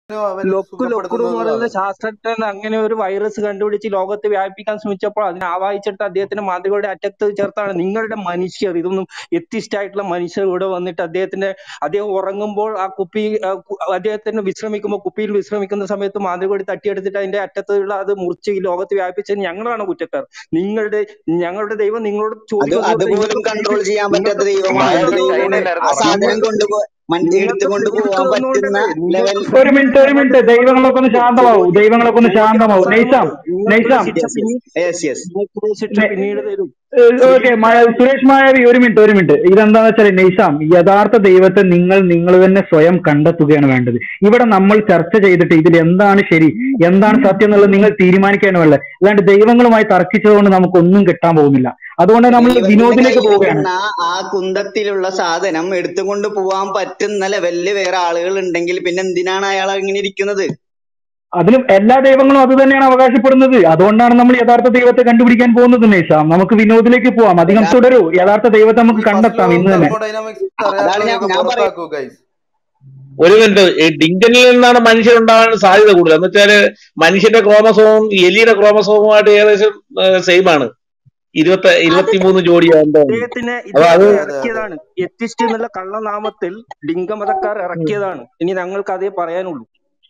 അവൻ ലൊക്കു ലൊക്കുടു എന്ന് സുഖപ്പെടുത്തുന്നത് പറയുന്ന അവൻ ശാസ്ത്രജ്ഞൻ അങ്ങനെ ഒരു വൈറസ് കണ്ടുപിടിച്ച് ലോകത്ത് വ്യാപിപ്പിക്കാൻ ശ്രമിച്ചപ്പോൾ അതിനെ ആവാഹിച്ചെടുത്ത് അദ്ദേഹത്തിന്റെ മാതൃകയുടെ അറ്റത്ത് ചേർത്താണ് നിങ്ങളുടെ മനുഷ്യർ ഇതൊന്നും എത്തിസ്റ്റ് ആയിട്ടുള്ള മനുഷ്യർ ഇവിടെ വന്നിട്ട് അദ്ദേഹത്തിന്റെ അദ്ദേഹം ഉറങ്ങുമ്പോൾ ആ കുപ്പി ആ കു- അദ്ദേഹത്തിന് വിശ്രമിക്കുമ്പോൾ കുപ്പിയിൽ വിശ്രമിക്കുന്ന സമയത്ത് മാതൃകയുടെ തട്ടിയെടുത്തിട്ട് അതിന്റെ അറ്റത്തുള്ള അത് മുറിച്ച് ഈ ലോകത്ത് വ്യാപിച്ചത് ഞങ്ങളാണ് കുറ്റക്കാർ നിങ്ങളുടെ ഞങ്ങളുടെ ദൈവം നിങ്ങളോട് അത് ചോദിക്കുന്നത് അതുപോലും നിങ്ങൾക്ക് കൺട്രോൾ ചെയ്യാൻ നിങ്ങൾക്ക് പറ്റാത്ത ദൈവമാണ് നിങ്ങൾക്ക് ദൈവം ചൈനയിലായിരുന്നു ആ സാധനം തുടങ്ങിയത് കൊണ്ടുപോ മൻ- നിങ്ങൾക്ക് എടുത്തുകൊണ്ട് ഫ്രീഡം പോകാൻ പറ്റുന്ന തന്നുകൊണ്ടല്ലേ ലെവൽ നിങ്ങൾക്ക് ഒരു മിനിറ്റ് ഒരു മിനിറ്റ് ദൈവങ്ങളൊക്കെ ഒന്ന് ശാന്തമാവും ദൈവങ്ങളൊക്കെ ഒന്ന് ചോദ്യം ശാന്തമാവും നൈസാം അവസാനമുണ്ട് നിങ്ങൾക്കുള്ള നൈസാം ശിക്ഷ യെസ് പിന്നീട് യെസ് യെസ് നിങ്ങൾക്കുള്ള ശിക്ഷ പിന്നീട് തരും ഓക്കെ സുരേഷ് സുരേഷ് മായാവി ഒരു മിനിറ്റ് ഒരു മിനിറ്റ് ഇതെന്താന്ന് വെച്ചാൽ നൈസാം യഥാർത്ഥ ദൈവത്തെ നിങ്ങൾ നിങ്ങൾ തന്നെ സ്വയം കണ്ടെത്തുകയാണ് വേണ്ടത് ഇവിടെ നമ്മൾ ചർച്ച ചെയ്തിട്ട് ഇതിൽ എന്താണ് ശരി എന്താണ് സത്യം എന്നുള്ളത് നിങ്ങൾ തീരുമാനിക്കുകയാണ് വേണ്ടത് അല്ലാണ്ട് ദൈവങ്ങളുമായി തർക്കിച്ചതുകൊണ്ട് നമുക്കൊന്നും കിട്ടാൻ പോകുന്നില്ല അതുകൊണ്ട് നമ്മൾ ദൈവത്തിന്റെ വിനോദിലേക്ക് പോവുകയാണ് കയ്യിലിരിക്കുന്ന ആ കുന്തത്തിലുള്ള സാധനം എടുത്തുകൊണ്ട് പോവാൻ പറ്റുന്ന ലെവലില് വേറെ ആളുകൾ ഉണ്ടെങ്കിൽ പിന്നെ എന്തിനാണ് അയാൾ അങ്ങനെ ഇരിക്കുന്നത് അതിന് എല്ലാ ദൈവങ്ങളും അത് തന്നെയാണ് അവകാശപ്പെടുന്നത് അതുകൊണ്ടാണ് നമ്മൾ യഥാർത്ഥ ദൈവത്തെ കണ്ടുപിടിക്കാൻ പോകുന്നത് നൈസാം നമുക്ക് വിനോദിലേക്ക് പോവാം അധികം യഥാ- തുടരൂ യഥാർത്ഥ ദൈവത്തെ ഈ നമുക്ക് ഫസ്റ്റ് ലോ കണ്ടെത്താം ഓഫ് ഇന്ന് തന്നെ തെർമോഡൈനാമിക്സ് അതാണ് ഞാൻ അറിയാത്തവരെയൊക്കെ ഞാൻ പറയും പുറത്താക്കൂ ഗൈസ് ഒരു മിനിറ്റ് ഈ ഡിങ്കനിൽ നിന്നാണ് മനുഷ്യരുണ്ടാവാൻ സാധ്യത കൂടുതൽ എന്ന് വെച്ചാല് മനുഷ്യന്റെ ക്രോമസോമും എലിയുടെ ക്രോമസോമുമായിട്ട് ഏകദേശം സെയിം ആണ് ഇരുപത്തി ഇരുപത്തിമൂന്ന് ജോഡിയാകുമ്പോ ഇദ്ദേഹത്തിനെ അപ്പൊ അത് ഇദ്ദേഹത്തെ അതെ അതെ ഇറക്കിയതാണ് എത്തിസ്റ്റ് എന്നുള്ള കള്ളനാമത്തിൽ ലിംഗമതക്കാർ ഇറക്കിയതാണ് ഇനി ഞങ്ങൾക്ക് അതേ പറയാനുള്ളൂ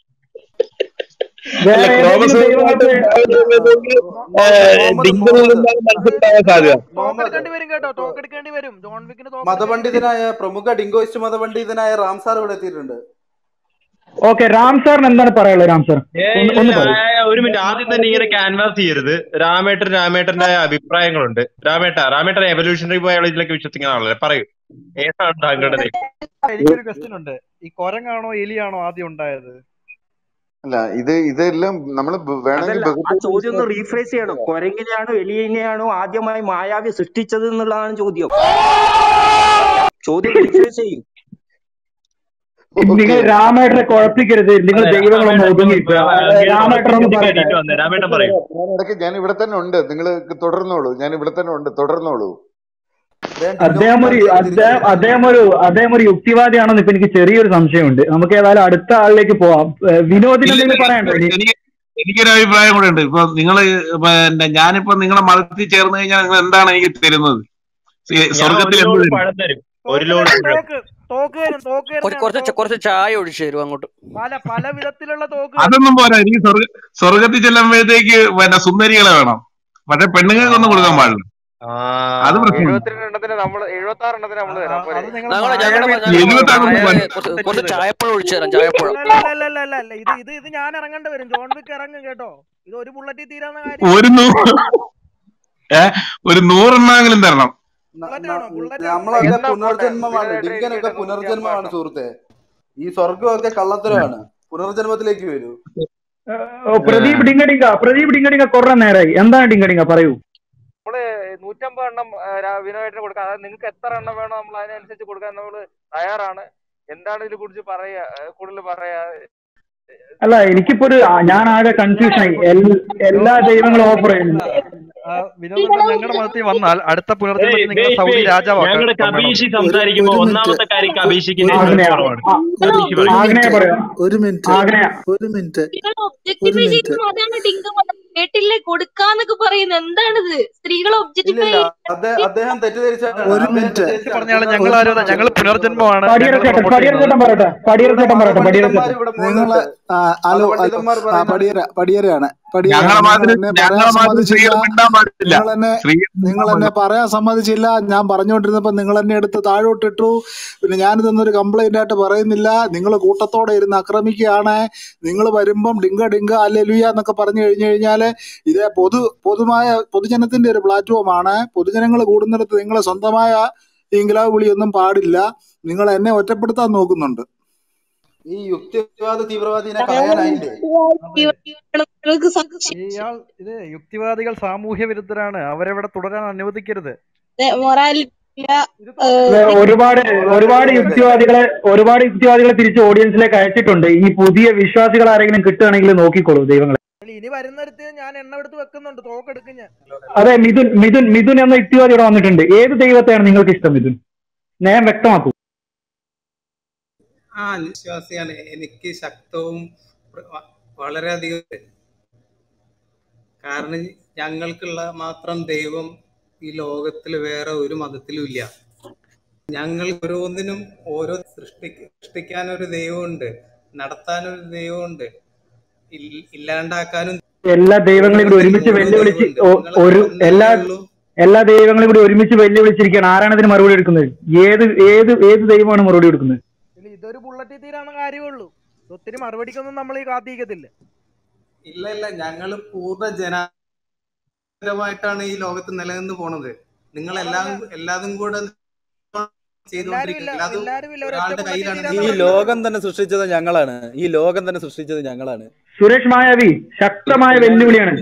അല്ല വേറെ ഏതെങ്കിലും ക്രോമസോമുമായിട്ട് ദൈവങ്ങൾക്ക് മുഹമ്മദ് ഡിങ്കനിൽ മുഹമ്മദ് നിന്നാണ് അത് മനുഷ്യരുണ്ടാവാൻ സാധ്യത മുഹമ്മദ് തോക്കെടുക്കേണ്ടി വരും കേട്ടോ തോക്കെടുക്കേണ്ടി വരും ജോൺ വിക്കിന് തോക്കെടുക്കേണ്ടി വരും മതപണ്ഡിതനായ പ്രമുഖ ഡിങ്കോയിസ്റ്റ് മതപണ്ഡിതനായ റാംസാർ ഇവിടെ എത്തിയിട്ടുണ്ട് ഓക്കെ രാം സാറിന് എന്താണ് പറയാനുള്ളത് രാം സാർ ഏ ഒന്ന് ഇല്ല ഒന്ന് പറയൂ ആ, ഒരു മിനിറ്റ് ആദ്യം തന്നെ ഇങ്ങനെ ക്യാൻവാസ് ചെയ്യരുത് രാമേട്ടൻ രാമേട്ടന്റെ അഭിപ്രായങ്ങളുണ്ട് രാമേട്ട രാമേട്ടൻ എവല്യൂഷണറി ബയോളജിയിലൊക്കെ വിശ്വസിക്കുന്ന ആളല്ലേ പറയൂ ഏതാണ് താങ്കളുടെ ദൈവം എനിക്കൊരു ക്വസ്റ്റ്യൻ ഉണ്ട് ഈ കൊരങ്ങാണോ എലിയാണോ ആദ്യം ഉണ്ടായത് അല്ല ഇത് ഇതെല്ലാം നമ്മൾ വേണമെങ്കിൽ അതല്ല ആ ബഹുഭൂരിപക്ഷ ചോദ്യം ഒന്ന് റീഫ്രേസ് ചെയ്യണം കൊരങ്ങിനെയാണോ എലിയനെയാണോ ആദ്യമായി മായാവി സൃഷ്ടിച്ചത് എന്നുള്ളതാണ് ചോദ്യം ചോദ്യം റീഫ്രേസ് ചെയ്യും നിങ്ങൾ ഓക്കെ രാമേട്ടനെ കുഴപ്പിക്കരുത് നിങ്ങൾ അതെ ദൈവങ്ങളൊന്ന് രാമേട്ടൻ ഒതുങ്ങിയിരിക്കുക രാമേട്ടൻ ഒന്ന് പറയട്ടെ കഴിഞ്ഞിട്ട് വന്നേ രാമേട്ടൻ പറയൂ ഞാൻ ഇടയ്ക്ക് ഞാൻ ഇവിടെ തന്നെ ഉണ്ട് നിങ്ങൾ തുടർന്നോളൂ ഞാൻ ഇവിടെ തന്നെ ഉണ്ട് തുടർന്നോളൂ അദ്ദേഹം ഡിങ്കോ അദ്ദേഹം കുമാർ ഒരു തിരിച്ചു അദ്ദേഹം ഒരു അദ്ദേഹം ഒരു യുക്തിവാദിയാണെന്ന് ഇപ്പൊ എനിക്ക് ചെറിയൊരു സംശയമുണ്ട് നമുക്ക് ഏതായാലും അടുത്ത ആളിലേക്ക് പോവാം ഏഹ് വിനോദിന് ഇല്ല എന്തെങ്കിലും പറയാനുണ്ടോ ഇനി എനിക്ക് എനിക്കൊരു അഭിപ്രായം കൂടെ ഉണ്ട് ഇപ്പൊ നിങ്ങള് പിന്നെ ഞാനിപ്പോ നിങ്ങളെ മതത്തിൽ ചേർന്ന് കഴിഞ്ഞാൽ നിങ്ങൾ എന്താണ് എനിക്ക് തരുന്നത് ഈ ഞാൻ ഒരു സ്വർഗത്തിൽ എന്ത് ലോഡ് തരും പഴം തരും ഒരു തോക്ക് ലോഡ് തരും പഴം തോക്ക് തോക്ക് തരും തോക്ക് കുറച്ച് തരുന്നതാണ് കുറച്ച് തോക്ക് കുറച്ച് ചായ ഒഴിച്ചു തരും അങ്ങോട്ട് പല പല വിധത്തിലുള്ള തോക്ക് തരും അതൊന്നും പോരാ എനിക്ക് സ്വർഗ സ്വർഗത്തിൽ ചെല്ലുമ്പോഴത്തേക്ക് പിന്നെ സുന്ദരികളെ വേണം പക്ഷെ പെണ്ണുങ്ങൾക്കൊന്നും കൊടുക്കാൻ പാടില്ല ആ അത് പ്രശ്നമുണ്ട് എഴുപത്തിരണ്ട് എണ്ണത്തിന് നമ്മള് എഴുപത്തി ആറ് എണ്ണത്തിന് നമ്മള് ആ, തരാം പോരെ അത് നിങ്ങൾ ഞങ്ങളെ ഞങ്ങളുടെ മായാവി ഞങ്ങളുടെ എഴുപത്താറ് മായാവി പ- കുറച്ച് തെറ്റ് കുറച്ച് ചെയ്തത് ചായപ്പഴം ഒഴിച്ചു തരാം ചായപ്പഴം അല്ല അല്ല അല്ല അല്ല അല്ല അല്ല ഇത് ഇത് ഇത് ഞാൻ ഇറങ്ങേണ്ടി വരും ജോൺ വിക്ക് ഇറങ്ങും കേട്ടോ ഇത് ഒരു ബുള്ളറ്റിൽ തീരാവുന്ന കാര്യമല്ല ഒരു നൂ ഏ ഒരു നൂറെണ്ണമെങ്കിലും തരണം ബുള്ളറ്റ് വേണോ ബുള്ളറ്റ് വേണോ നമ്മളൊക്കെ എന്നാ പോട്ടെ പുനർജന്മമാണ് സ്ഥിരമായിട്ട് ഡിങ്കനൊക്കെ ഇരിക്കട്ടെ നൂറ്റി പുനർജന്മമാണ് അമ്പതെണ്ണം സുഹൃത്തെ ഈ സ്വർഗമൊക്കെ കള്ളത്തരമാണ് പുനർജന്മത്തിലേക്ക് വരൂ ഏഹ് പ്രദീപ് ഡിങ്കടിങ്ക പ്രദീപ് ഡിങ്കടിങ്ക കുറെ നേരമായി എന്താണ് ഡിങ്കടിങ്ക പറയൂ നമ്മള് നൂറ്റമ്പത് എണ്ണം ആ, രാ- വിനോദേട്ടന് കൊടുക്കാം അതായത് നിങ്ങൾക്ക് എത്ര എണ്ണം വേണോ നമ്മൾ അതിനനുസരിച്ച് കൊടുക്കാൻ നമ്മള് തയ്യാറാണ് എന്താണ് ഇതിനെ കുറിച്ച് പറയാ ഏ, കൂടുതൽ പറയാ അല്ല എനിക്കിപ്പോ ഒരു ആ, ഞാൻ ആകെ കൺഫ്യൂഷൻ ആയി എൽ- എല്ലാ ദൈവങ്ങളും ഓഫർ ചെയ്യുന്നു വിനോദേട്ടൻ ഞങ്ങളുടെ മതത്തിൽ വന്നാൽ അടുത്ത ഏയ് പുനർജന്മത്തിൽ നിങ്ങളെ ബേയ് സൗദി ബേയ് രാജാവാക്കാം ഞങ്ങളുടെ സമ്മേളനം കബീഷി ഒരു സംസാരിക്കുമ്പോ ഒരു മിനിറ്റ് ഒന്നാമത്തെ കാര്യം കബീഷിക്കിന്റെ ഒരു ശ്രദ്ധ ആഗ്നേയ കുറവാണ് ആ, ഒരു കബീഷി ഒരു പറയും ആഗ്നേയ മിനിറ്റ് പറയാം ഒരു മിനിറ്റ് ആഗ്നേയ ഒരു മിനിറ്റ് നിങ്ങൾ ഒരു ഒബ്ജക്ടിഫൈ മിനിറ്റ് ചെയ്യുന്ന മതമാണ് ഡിങ്ക മതം കേട്ടില്ലേ കൊടുക്കാന്നൊക്കെ പറയുന്നത് എന്താണിത് സ്ത്രീകളെ ഒബ്ജക്ടിഫൈ ഇല്ലില്ല അദ്ദേഹം അദ്ദേഹം തെറ്റിദ്ധരിച്ചാണ് ഒരു അദ്ദേഹം മിനിറ്റ് ശരിക്കും തെറ്റിദ്ധരിച്ചാണ് പറഞ്ഞാൽ പുനർ ഞങ്ങൾ ആരും ഞങ്ങൾ പുനർജന്മമാണ് പടിയറ ഞങ്ങൾ ചേട്ടൻ പ്രൊമോട്ട് പടിയറ ചെയ്യുന്നത് ചേട്ടൻ പറയട്ടെ പടിയറ ഇവിടെ ചേട്ടൻ പറയട്ടെ പടിയറ മതപണ്ഡിതന്മാർ ചേട്ടൻ ഇവിടെ നിങ്ങള് പോകുന്നുണ്ട് ആ, ഹലോ ഹലോ മതപണ്ഡിതന്മാർ ആ പറയുന്നത് പടിയര പടിയരയാണ് പടിയരയാണ് ഞങ്ങളെ നിങ്ങൾ മാതിരി എന്നെ ഞങ്ങളെ പറയാൻ മാതിരി സമ്മതിച്ചില്ല സ്ത്രീകൾ മിണ്ടാൻ പാടില്ല നിങ്ങൾ എന്നെ സ്ത്രീകൾ നിങ്ങൾ മിണ്ടാൻ എന്നെ പാടില്ല പറയാൻ സമ്മതിച്ചില്ല ഞാൻ പറഞ്ഞുകൊണ്ടിരുന്നപ്പോ നിങ്ങൾ എന്നെ എടുത്ത് താഴോട്ടിട്ടു പിന്നെ ഞാനിതൊന്നൊരു കംപ്ലൈന്റ് ആയിട്ട് പറയുന്നില്ല നിങ്ങൾ കൂട്ടത്തോടെ ഇരുന്ന് ആക്രമിക്കുകയാണ് നിങ്ങൾ വരുമ്പം ഡിങ്ക ഡിങ്ക അല്ലെലുയ എന്നൊക്കെ പറഞ്ഞു കഴിഞ്ഞു കഴിഞ്ഞാല് ഇത് പൊതു പൊതുമായ പൊതുജനത്തിന്റെ ഒരു പ്ലാറ്റ്ഫോമാണ് പൊതുജനങ്ങൾ കൂടുന്നിടത്ത് നിങ്ങൾ സ്വന്തമായ ഇംഗ്ലാവ് വിളിയൊന്നും പാടില്ല നിങ്ങൾ എന്നെ ഒറ്റപ്പെടുത്താൻ നോക്കുന്നുണ്ട് ഈ യുക്തിവാദ തീവ്രവാദിനെ കളയാനായില്ലേ അതെ ഇയാൾ ഇത് യുക്തിവാദികൾ സാമൂഹ്യ വിരുദ്ധരാണ് അവരെവിടെ തുടരാൻ അനുവദിക്കരുത് മൊറാലിറ്റി ഇത് അതെ, തോക്ക് ഒരുപാട് ഒരുപാട് മോറാലിറ്റി യുക്തിവാദികളെ ഒരുപാട് യുക്തിവാദികളെ തിരിച്ച് ഓഡിയൻസിലേക്ക് അയച്ചിട്ടുണ്ട് ഇനി പുതിയ വിശ്വാസികൾ ആരെങ്കിലും കിട്ടുകയാണെങ്കിൽ നോക്കിക്കോളൂ ദൈവങ്ങളെ ഇനി വരുന്നിടത്ത് ഞാൻ എണ്ണ എടുത്ത് വെക്കുന്നുണ്ട് തോക്കെടുക്കും ഞാൻ അതെ മിഥുൻ മിഥുൻ മിഥുൻ എന്ന യുക്തിവാദി ഇവിടെ വന്നിട്ടുണ്ട് ഏത് ദൈവത്തെയാണ് നിങ്ങൾക്ക് ഇഷ്ടം മിഥുൻ ഞാൻ വ്യക്തമാക്കൂ ആ വിശ്വാസിയാണ് എനിക്ക് ശക്തവും വ- വളരെയധികം ഉണ്ട്. കാരണം ഞങ്ങൾക്കുള്ള മാത്രം ദൈവം ഈ ലോകത്തിൽ വേറെ ഒരു മതത്തിലും ഇല്ല ഞങ്ങൾ ഓരോന്നിനും ഓരോ സൃഷ്ടി സൃഷ്ടിക്കാനൊരു ദൈവമുണ്ട് നടത്താനൊരു ദൈവമുണ്ട് ഇൽ- ഇല്ലാണ്ടാക്കാനും എല്ലാ ദൈവങ്ങളെയും കൂടി ഒരുമിച്ച് വെല്ലുവിളിച്ച് ഒ- ഒരു എല്ലാ എല്ലാ ദൈവങ്ങളെയും കൂടി ഒരുമിച്ച് വെല്ലുവിളിച്ചിരിക്കുകയാണ് ആരാണ് ഇതിന് മറുപടി എടുക്കുന്നത് ഏത് ഏത് ഏത് ദൈവമാണ് മറുപടി കൊടുക്കുന്നത് ഇല്ല, ഇതൊരു ബുള്ളറ്റിൽ തീരാവുന്ന കാര്യമേ ഉള്ളൂ ഒത്തിരി മറുപടിക്കൊന്നും നമ്മൾ ഈ കാത്തിരിക്കത്തില്ല ഇല്ല ഇല്ല ഞങ്ങൾ പൂർണ്ണ ജനാപരമായിട്ടാണ് ഈ ലോകത്ത് നിലനിന്ന് പോണത് നിങ്ങൾ എല്ലാം എല്ലാതും കൂടെ ചെയ്തുകൊണ്ടിരിക്കുന്നത് എല്ലാതും ഒരാളുടെ കയ്യിലാണ് ഈ ലോകം തന്നെ സൃഷ്ടിച്ചത് ഞങ്ങളാണ് ഈ ലോകം തന്നെ സൃഷ്ടിച്ചത് ഞങ്ങളാണ് സുരേഷ് മായാവി ശക്തമായ വെല്ലുവിളിയാണ്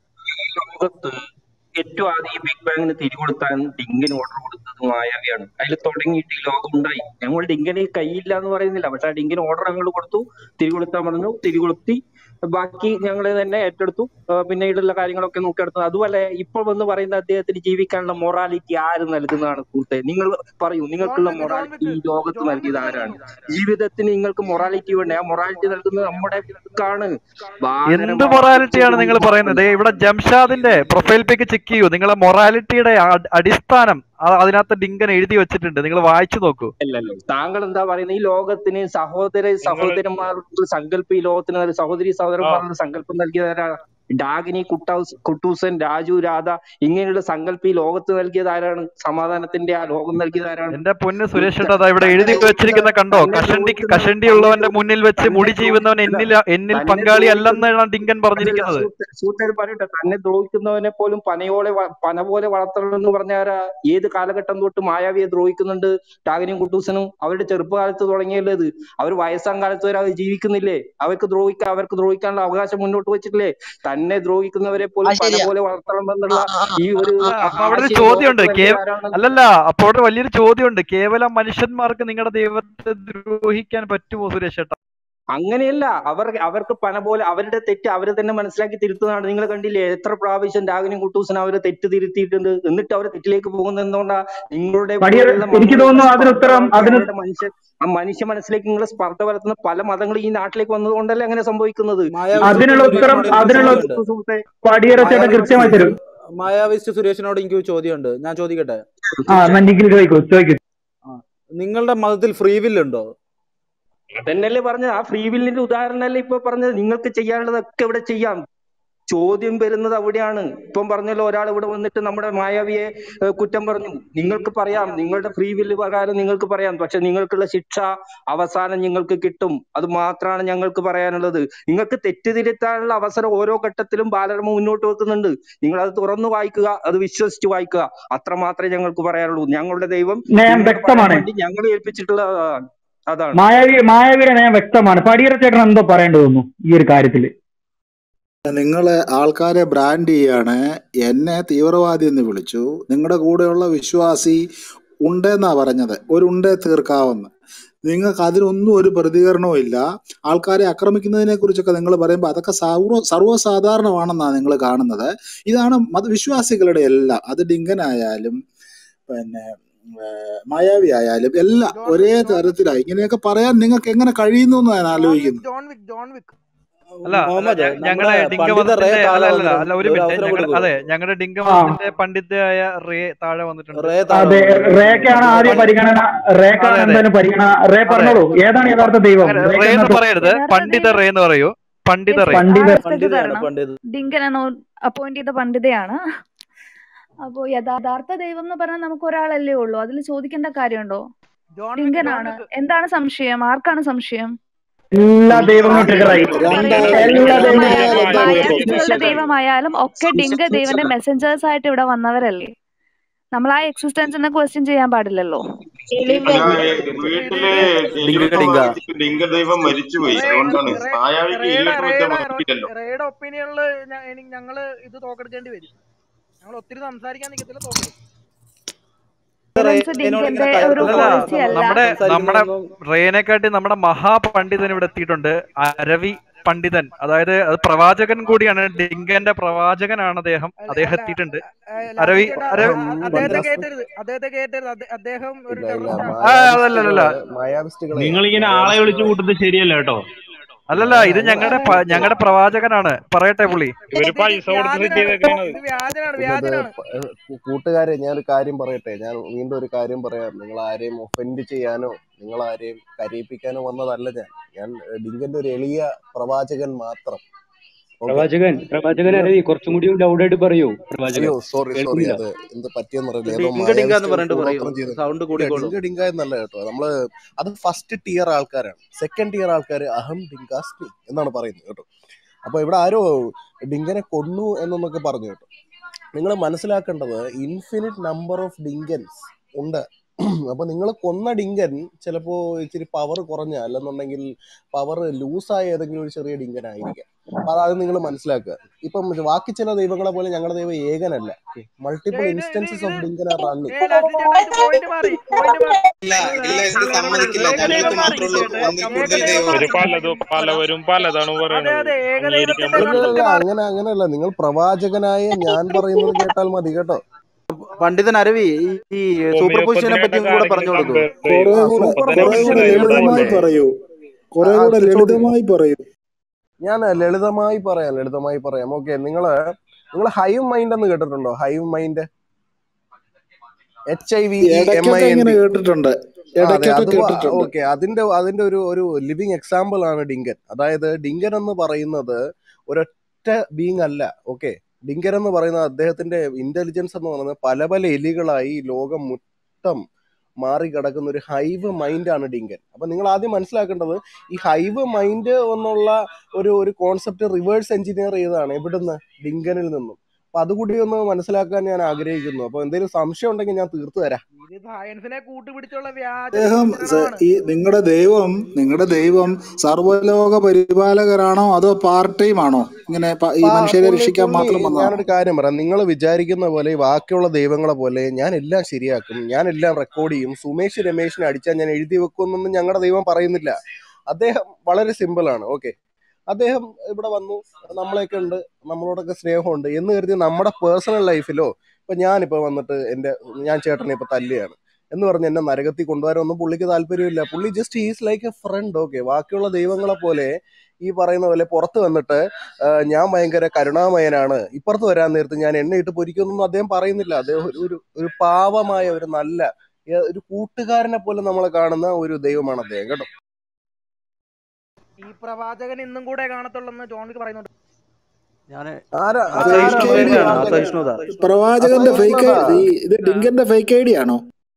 ലോകത്ത് ഏറ്റവും ആദ്യം ഈ ബിഗ് ബാങ്ങിന് തിരികൊടുത്താൻ ഡിങ്കിന് ഓർഡർ കൊടുത്തത് മായാവിയാണ് അതിൽ തുടങ്ങിയിട്ട് ഈ ലോകം ഉണ്ടായി ഞങ്ങൾ ഡിങ്കിന് കയ്യില്ല എന്ന് പറയുന്നില്ല പക്ഷെ ആ ഡിങ്കിന് ഓർഡർ ഞങ്ങൾ കൊടുത്തു തിരികൊടുത്താൻ പറഞ്ഞു തിരികൊളുത്തി ബാക്കി ഞങ്ങൾ തന്നെ ഏറ്റെടുത്തു ആ, പിന്നീടുള്ള കാര്യങ്ങളൊക്കെ നോക്കിയെടുത്തു അതുപോലെ ഇപ്പോൾ വന്ന് പറയുന്ന അദ്ദേഹത്തിന് ജീവിക്കാനുള്ള മൊറാലിറ്റി ആര് നൽകുന്നതാണ് സുഹൃത്തെ നിങ്ങൾ പറയൂ നിങ്ങൾക്കുള്ള മൊറാലിറ്റി ഈ ലോകത്ത് നൽകിയത് ആരാണ് ജീവിതത്തിന് നിങ്ങൾക്ക് മൊറാലിറ്റി വേണ്ടേ ആ മൊറാലിറ്റി നൽകുന്നത് നമ്മുടെ ആണ് എന്ത് മൊറാലിറ്റിയാണ് നിങ്ങൾ പറയുന്നത് ദേ ഇവിടെ ജംഷാദിന്റെ പ്രൊഫൈൽ പിക്ക് ചെക്ക് ചെയ്യൂ നിങ്ങളെ മൊറാലിറ്റിയുടെ അടിസ്ഥാനം അത് അതിനകത്ത് ഡിങ്കൻ എഴുതി വെച്ചിട്ടുണ്ട് നിങ്ങൾ വായിച്ചു നോക്കൂ അല്ലല്ലോ താങ്കൾ എന്താ പറയുന്നത് ഈ ലോകത്തിന് സഹോദര സഹോദരന്മാർക്ക് സങ്കല്പം ഈ ലോകത്തിന് നൽകി- സഹോദരി സഹോദരന്മാർക്ക് സങ്കല്പം നൽകിയതാരാ ഡാഗിനി കുട്ടാസ് കുട്ടൂസൻ രാജു രാധ ഇങ്ങനെയുള്ള സങ്കല്പം ഈ ലോകത്ത് നൽകിയത് ആരാണ് സമാധാനത്തിന്റെ ആ ലോകം നൽകിയത് ആരാണ് എന്റെ പൊന്ന് സുരേഷ് ഏട്ടാ, ദാ ഇവിടെ എഴുതി വെച്ചിരിക്കുന്ന കണ്ടോ കഷണ്ടി കഷണ്ടി ഉള്ളവന്റെ മുന്നിൽ വെച്ച് മുടി ചെയ്യുന്നവൻ എന്നിൽ എന്നിൽ പങ്കാളി അല്ലെന്നാണ് ഡിങ്കൻ പറഞ്ഞിരിക്കുന്നത് സൂത്രർ പറയട്ടെ തന്നെ ദ്രോഹിക്കുന്നവനെ പോലും പനയോടെ വ- പന പോലെ വളർത്തണം എന്ന് പറഞ്ഞാരാ ഏത് കാലഘട്ടം തൊട്ട് മായാവിയെ ദ്രോഹിക്കുന്നുണ്ട് ടാഗിനും കുട്ടൂസനും അവരുടെ ചെറുപ്പകാലത്ത് തുടങ്ങിയല്ലേ ഇത് അവർ വയസ്സാം കാലത്ത് വരെ അവർ ജീവിക്കുന്നില്ലേ അവർക്ക് ദ്രോഹിക്കാൻ അവർക്ക് ദ്രോഹിക്കാനുള്ള അവകാശം മുന്നോട്ട് വെച്ചിട്ടില്ലേ തന്നെ ദ്രോഹിക്കുന്നവരെ പോലും പന പോലെ വളർത്തണം എന്നുള്ള ഈ ഒരു ആ, അപ്പൊ അവിടെ ഒരു ആശയം ചോദ്യമുണ്ട് ലോകത്ത് കേ നൽകിയത് ആരാണ്? അല്ലല്ല അപ്പോൾ അവിടെ വലിയൊരു ചോദ്യമുണ്ട് കേവലം മനുഷ്യന്മാർക്ക് നിങ്ങളുടെ ദൈവത്തെ ദ്രോഹിക്കാൻ പറ്റുമോ സുരേഷ് ഏട്ടാ അങ്ങനെയല്ല അവർ അവർക്ക് പന പോലെ അവരുടെ തെറ്റ് അവര് തന്നെ മനസ്സിലാക്കി തിരുത്തുന്നതാണ് നിങ്ങൾ കണ്ടില്ലേ എത്ര പ്രാവശ്യം രാഗിനും കുട്ടൂസനും അവര് തെറ്റ് തിരുത്തിയിട്ടുണ്ട് എന്നിട്ട് അവർ തെറ്റിലേക്ക് പോകുന്നത് എന്തുകൊണ്ടാ നിങ്ങളുടെ പടിയർ പോലുള്ള എനിക്ക് മതങ്ങളുടെ തോന്നുന്നു അതിന് സ്പർദ്ധ ഉത്തരം വളർത്തി അതിന് അവരുടെ മനുഷ്യ ആ മനുഷ്യ മനസ്സിലേക്ക് നിങ്ങൾ സ്പർദ്ധ വളർത്തുന്ന പല മതങ്ങൾ ഈ നാട്ടിലേക്ക് വന്നതുകൊണ്ടല്ലേ അങ്ങനെ സംഭവിക്കുന്നത് അതിനുള്ള ഉത്തരം അതിനുള്ള പടിയറ ചേട്ടൻ കൃത്യമായി തരും മായാവിസ്റ്റ് സുരേഷിനോട് എനിക്ക് ഒരു ചോദ്യമുണ്ട് ഞാൻ ചോദിക്കട്ടെ ആ എന്നാ നിഖിൽ ചോദിക്കൂ ചോദിക്കൂ നിങ്ങളുടെ മതത്തിൽ ഫ്രീ വില്ല് ഉണ്ടോ അതന്നെയല്ലേ പറഞ്ഞത് ആ ഫ്രീ വില്ലിന്റെ ഉദാഹരണമല്ലേ ഇപ്പൊ പറഞ്ഞത് നിങ്ങൾക്ക് ചെയ്യാനുള്ളതൊക്കെ ഇവിടെ ചെയ്യാം ചോദ്യം വരുന്നത് അവിടെയാണ് ഇപ്പം പറഞ്ഞല്ലോ ഒരാൾ ഇവിടെ വന്നിട്ട് നമ്മുടെ മായാവിയെ ഏഹ്, കുറ്റം പറഞ്ഞു നിങ്ങൾക്ക് പറയാം നിങ്ങളുടെ ഫ്രീ വില്ല് പ്രകാരം നിങ്ങൾക്ക് പറയാം പക്ഷെ നിങ്ങൾക്കുള്ള ശിക്ഷ അവസാനം നിങ്ങൾക്ക് കിട്ടും അത് മാത്രമാണ് ഞങ്ങൾക്ക് പറയാനുള്ളത് നിങ്ങൾക്ക് തെറ്റ് തിരുത്താനുള്ള അവസരം ഓരോ ഘട്ടത്തിലും ബാലരമ മുന്നോട്ട് വെക്കുന്നുണ്ട് നിങ്ങൾ അത് തുറന്നു വായിക്കുക അത് വിശ്വസിച്ച് വായിക്കുക അത്ര മാത്രമേ ഞങ്ങൾക്ക് പറയാനുള്ളൂ ഞങ്ങളുടെ ദൈവം നയം നിങ്ങൾക്ക് പറയാൻ വ്യക്തമാണ് വേണ്ടി ഞങ്ങൾ ഏൽപ്പിച്ചിട്ടുള്ള അതാണ് അതാണ് മായാവി മായാവിയുടെ നയം വ്യക്തമാണ് പടിയറ ചേട്ടൻ എന്തോ പറയേണ്ടി തോന്നുന്നു ഈ ഒരു കാര്യത്തില് നിങ്ങളെ ആൾക്കാരെ ബ്രാൻഡ് ചെയ്യാണ് എന്നെ തീവ്രവാദി എന്ന് വിളിച്ചു നിങ്ങളുടെ കൂടെയുള്ള വിശ്വാസി ഉണ്ടെന്നാ പറഞ്ഞത് ഒരു ഉണ്ടേ തീർക്കാവുന്ന നിങ്ങൾക്ക് അതിനൊന്നും ഒരു പ്രതികരണവും ഇല്ല ആൾക്കാരെ ആക്രമിക്കുന്നതിനെ കുറിച്ചൊക്കെ നിങ്ങൾ പറയുമ്പോൾ അതൊക്കെ സർവ സർവ്വസാധാരണമാണെന്നാണ് നിങ്ങൾ കാണുന്നത് ഇതാണ് മതവിശ്വാസികളുടെ എല്ലാം അത് ഡിങ്കനായാലും പിന്നെ ഏർ മായാവി ആയാലും എല്ലാം ഒരേ തരത്തിലായി ഇങ്ങനെയൊക്കെ പറയാൻ നിങ്ങൾക്ക് എങ്ങനെ കഴിയുന്നു എന്ന് ഞാൻ ആലോചിക്കുന്നു ജോൺ വിക്ക് ജോൺ വിക്ക് അല്ല അല്ല മുഹമ്മദ് ഞ- ഞങ്ങളെ നമ്മുടെ ഡിങ്ക പണ്ഡിത റേ മതത്തിന്റെ താഴെ അല്ല അല്ല അല്ല ഒരു വന്നിട്ടുണ്ട് ഒരു മിനിറ്റ് അവസരം ഞങ്ങളുടെ കൊടുക്കൂ അതെ ഞങ്ങളുടെ ഡിങ്ക ആ മതത്തിന്റെ പണ്ഡിതയായ റേ താഴെ വന്നിട്ടുണ്ട് റേ താഴെ അതെ വന്നിട്ടുണ്ട് റേക്കാണ് ആദ്യം പണ്ട് പരിഗണന റേക്കാണ് അതെ അതെ എന്തായാലും പരിഗണന റേ അതെ പറഞ്ഞോളൂ ഏതാണ് യഥാർത്ഥ ദൈവം അങ്ങനെ റേക്ക് റേ എന്നാ എന്ന് പറയരുത് യഥാർത്ഥ പണ്ഡിത ദൈവം റേ എന്ന് പറയൂ പണ്ഡിത യെസ് റേ ആ പണ്ഡിത റെസ്പെക്ട് പണ്ഡിതയാണ് തരണം പണ്ഡിത ഡിങ്കനാണ് അപ്പോയിന്റ് ചെയ്ത പണ്ഡിതയാണ് അപ്പോ യഥാർത്ഥ ദൈവം എന്ന് പറഞ്ഞാൽ നമുക്ക് ഒരാളല്ലേ ഉള്ളൂ അതിൽ ചോദിക്കേണ്ട കാര്യമുണ്ടോ ജോൺ വിക്ക് ജോൺ ഡിങ്കനാണ് വിക്ക് എന്താണ് സംശയം ആർക്കാണ് സംശയം എല്ലാ ദൈവങ്ങളും ആർക്കാണ് ട്രിഗറായി സംശയം രണ്ടായാലും ഡിങ്ക എല്ലാ ദൈവമായാലും എന്താ ദൈവമായാലും കുഴപ്പം മായാവികളുടെ ദൈവമായാലും ഒക്കെ ഡിങ്ക ദൈവന്റെ മെസ്സഞ്ചേഴ്സ് ആയിട്ട് ഇവിടെ വന്നവരല്ലേ നമ്മൾ ആ എക്സിസ്റ്റൻസിനെ ക്വസ്റ്റ്യൻ ചെയ്യാൻ പാടില്ലല്ലോ അല്ല ഏ, വീട്ടില് ഡിങ്ക എലിവട്ടം ഡിങ്ക വാങ്ങിച്ചിട്ട് ലിംഗദൈവം മരിച്ചുപോയി റേ അതുകൊണ്ടാണ് റേ മായാവിക്ക് റേയുടെ എലിവട്ടം വെച്ചാൽ റേയുടെ മറക്കില്ലല്ലോ റേയുടെ ഒപ്പീനിയനില് ഞങ്ങള് ഇത് തോക്കെടുക്കേണ്ടി വരും ഞങ്ങൾ ഒത്തിരി സംസാരിക്കാൻ നിൽക്കത്തില്ല തോക്കെടുക്കും റേ സൈലൻസ് എന്നോട് ഇങ്ങനെ ഡിങ്കന്റെ ഒരു അല്ലല്ല പോളിസി കയർത്ത് അല്ല നമ്മുടെ നമ്മുടെ സംസാരിക്കുന്നതൊന്നും റേനെക്കാട്ടി നമ്മുടെ മഹാപണ്ഡിതൻ ഇവിടെ എത്തിയിട്ടുണ്ട് അരവി പണ്ഡിതൻ അതായത് അത് പ്രവാചകൻ കൂടിയാണ് ഡിങ്കന്റെ പ്രവാചകനാണ് അദ്ദേഹം അല്ല അദ്ദേഹം അല്ല എത്തിയിട്ടുണ്ട് ലാൽജി അരവി ചേട്ടാ അരവി അ- അഹം അദ്ദേഹത്തെ പണ്ഡിത കേറ്റരുത് അദ്ദേഹത്തെ കേറ്റരുത് അദ്ദേ- അദ്ദേഹം ഒരു ഇല്ല ഇല്ല ടെററിസ്റ്റ് ആണ് ആ അതല്ലല്ല മായാവിസ്റ്റുകളെ മായാവിസ്റ്റുകളെ നിങ്ങൾ ഇങ്ങനെ ആളെ വിളിച്ചു മായാവിസ്റ്റുകളെ കൂട്ടുന്നത് ശരിയല്ല കേട്ടോ അല്ലല്ല ഇത് ഞങ്ങളുടെ ഞങ്ങളുടെ പ്രവാചകനാണ് പറയട്ടെ പുള്ളി ഇവര് പൈസ കൊടുത്ത് സെറ്റ് ചെയ്തേക്കാണ് ഇത് വ്യാജനാണ് പിന്നെ ഇത് വ്യാജനാണ് പ- ഏഹ് കൂ- കൂട്ടുകാരെ ഞാനൊരു കാര്യം പറയട്ടെ ഞാൻ വീണ്ടും ഒരു കാര്യം പറയാം നിങ്ങൾ ആരെയും ഒഫൻഡ് ചെയ്യാനോ നിങ്ങൾ ആരെയും കരയിപ്പിക്കാനോ വന്നതല്ല ഞാൻ ഞാൻ ഏഹ് ഡിങ്കന്റെ ഒരു എളിയ പ്രവാചകൻ മാത്രം ഓക്കെ പ്രവാചകൻ പ്രവാചകൻ നിങ്ങൾ അരവി കുറച്ചും കൂടി ലൗഡായിട്ട് പറയൂ പ്രവാചകൻ അയ്യോ സോറി സോറി കേൾക്കുന്നില്ല അത് എന്ത് പറ്റിയെന്ന് അറിയില്ല ഏതോ ഡിങ്ക ഡിങ്ക എന്ന് മായാവിസ്റ്റ് പറഞ്ഞിട്ട് പറയൂ കൂടോത്രം ചെയ്ത് സൗണ്ട് ഇല്ല കൂടിക്കോളൂ ഡിങ്ക ഡിങ്ക എന്നല്ല കേട്ടോ നമ്മള് അത് ഫസ്റ്റ് ടിയർ ആൾക്കാരാണ് സെക്കൻഡ് ടിയർ ആൾക്കാർ അഹം ഡിങ്കാസ്മി എന്നാണ് പറയുന്നത് കേട്ടോ അപ്പൊ ഇവിടെ ആരോ ഡിങ്കനെ കൊന്നു എന്നൊക്കെ പറഞ്ഞു കേട്ടോ നിങ്ങൾ മനസ്സിലാക്കേണ്ടത് ഇൻഫിനിറ്റ് നമ്പർ ഓഫ് ഡിങ്കൻസ് ഉണ്ട് അപ്പൊ നിങ്ങൾ കൊന്ന ഡിങ്കൻ ചിലപ്പോ ഇച്ചിരി പവർ കുറഞ്ഞ അല്ലെന്നുണ്ടെങ്കിൽ പവർ ലൂസായ ഏതെങ്കിലും ഒരു ചെറിയ ഡിങ്കൻ ആയിരിക്കാം അപ്പൊ അത് നിങ്ങൾ മനസ്സിലാക്കുക ഇപ്പം ബാക്കി ചില ദൈവങ്ങളെ പോലെ ഞങ്ങളുടെ ദൈവം ഏകനല്ല multiple instances of Dinkan are running ഏ ലാസ്റ്റ് ചേട്ടാ ഇത് പോയിന്റ് മാറി പോയിന്റ് മാറി ഇല്ല ഇല്ല ഇത് സമ്മതിക്കില്ല ഞങ്ങൾക്ക് മാത്രമേ ഉള്ളൂ ഒന്നിൽ കൂടുതൽ ദൈവം ഇവര് പലതും പലവരും പലതാണ് അതെ പറയണത് അതെ അംഗീകരിക്കാൻ ഏകദൈവത്തിന്റെ ഇല്ല പറ്റില്ല ഇല്ല കൺസെപ്റ്റ് അങ്ങനെ അങ്ങനെയല്ല നിങ്ങൾ പ്രവാചകനായ ഞാൻ പറയുന്നത് കേട്ടാൽ മതി കേട്ടോ പണ്ഡിതൻ അരവി ഈ ഈ സൂപ്പർ പൊസിഷനെ പറ്റി ഹോമിയോപ്പത്തിനായിട്ടൊക്കെ കൂടെ ആരെങ്കിലും പറഞ്ഞു കുറെ കൊടുക്കൂ കമ്പയർ കൂടെ ചെയ്യും കുറെ കൂടെ ലളിതമായി പറയൂ കുറെ കൂടെ ലളിതമായി ആ ചോദിക്കും പറയൂ ഞാൻ ലളിതമായി പറയാം ലളിതമായി പറയാം ഓക്കെ നിങ്ങള് നിങ്ങൾ ഹൈവ് മൈൻഡ് എന്ന് കേട്ടിട്ടുണ്ടോ hive mind H I V E M I ഇടയ്ക്കൊക്കെ എൻ ഇങ്ങനെ ഡി കേട്ടിട്ടുണ്ട് അതെ ഇടയ്ക്കൊക്കെ അത് കേട്ടിട്ടുണ്ട് ഓക്കെ അതിന്റെ അതിന്റെ ഒരു ഒരു ലിവിങ് എക്സാമ്പിൾ ആണ് ഡിങ്കൻ അതായത് ഡിങ്കൻ എന്ന് പറയുന്നത് ഒരൊറ്റ ബീങ് അല്ല ഓക്കെ ഡിങ്കൻ എന്ന് പറയുന്നത് അദ്ദേഹത്തിന്റെ ഇന്റലിജൻസ് എന്ന് പറയുന്നത് പല പല എലികളായി ലോകം മൊത്തം മാറി കിടക്കുന്ന ഒരു ഹൈവ് മൈൻഡ് ആണ് ഡിങ്കൻ അപ്പൊ നിങ്ങൾ ആദ്യം മനസ്സിലാക്കേണ്ടത് ഈ ഹൈവ് മൈൻഡ് എന്നുള്ള ഒരു ഒരു കോൺസെപ്റ്റ് റിവേഴ്സ് എഞ്ചിനീയർ ചെയ്തതാണ് എവിടുന്ന് ഡിങ്കനിൽ നിന്നും അപ്പൊ അതുകൂടി ഒന്ന് മനസ്സിലാക്കാൻ ഞാൻ ആഗ്രഹിക്കുന്നു അപ്പൊ എന്തെങ്കിലും സംശയം ഉണ്ടെങ്കിൽ ഞാൻ തീർത്തു തരാം ഇത് സയൻസിനെ കൂട്ടുപിടിച്ചുള്ള വ്യാജ അദ്ദേഹം സ- പ്രചരണമാണ് ഈ നിങ്ങളുടെ ദൈവം നിങ്ങളുടെ ദൈവം സർവ്വലോക പരിപാലകരാണോ അതോ പാർട്ട് ടൈം ആണോ ഇങ്ങനെ പ- ഈ പാ- മനുഷ്യരെ പുള്ളി രക്ഷിക്കാൻ പുള്ളി മാത്രം വന്നതാണോ ഞാനൊരു കാര്യം പറയാം നിങ്ങൾ വിചാരിക്കുന്ന പോലെ ഈ ബാക്കിയുള്ള ദൈവങ്ങളെ പോലെ ഞാൻ എല്ലാം ശരിയാക്കും ഞാൻ എല്ലാം റെക്കോർഡ് ചെയ്യും സുമേഷ് രമേശിനെ അടിച്ചാൽ ഞാൻ എഴുതി വെക്കുമെന്നൊന്നും ഞങ്ങളുടെ ദൈവം പറയുന്നില്ല അദ്ദേഹം വളരെ സിമ്പിൾ ആണ് ഓക്കെ അദ്ദേഹം ഇവിടെ വന്നു നമ്മളെയൊക്കെ ഉണ്ട് നമ്മളോടൊക്കെ സ്നേഹമുണ്ട് എന്ന് കരുതി നമ്മുടെ പേഴ്സണൽ ലൈഫിലോ ഇപ്പൊ ഞാനിപ്പോ വന്നിട്ട് എന്റെ ഞാൻ ചേട്ടനെ ഇപ്പൊ തല്ലിയാണ് എന്ന് പറഞ്ഞ് എന്നെ നരകത്തിൽ കൊണ്ടുവരാനൊന്നും പുള്ളിക്ക് താല്പര്യമില്ല പുള്ളി just is like a friend okay ബാക്കിയുള്ള ദൈവങ്ങളെ പോലെ ഈ പറയുന്ന പോലെ പുറത്ത് വന്നിട്ട് ആ, ഞാൻ ഭയങ്കര കരുണാമയനാണ് ഇപ്പുറത്ത് വരാൻ നേരത്ത് ഞാൻ എണ്ണയിട്ട് പൊരിക്കുന്നൊന്നും അദ്ദേഹം പറയുന്നില്ല അദ്ദേഹം ഒരു ഒരു ഒരു പാവമായ ഒരു നല്ല ഏ, ഒരു കൂട്ടുകാരനെ പോലെ നമ്മളെ കാണുന്ന ഒരു ദൈവമാണ് അദ്ദേഹം കേട്ടോ ഈ പ്രവാചകൻ ഇന്നും കൂടെ കാണത്തുള്ളെന്ന് ജോണിക്ക് പറയുന്നുണ്ട് ഞാന് ആരാ ഫേക്ക് ഐ ആരാണ് ഡി അദ്ദേഹം ആണോ അസഹിഷ്ണുത പ്രവാചകന്റെ ഫേക്ക് അസഹിഷ്ണുത ഇത് ഡിങ്കന്റെ ഫേക്ക് ഐ ഡി ആണോ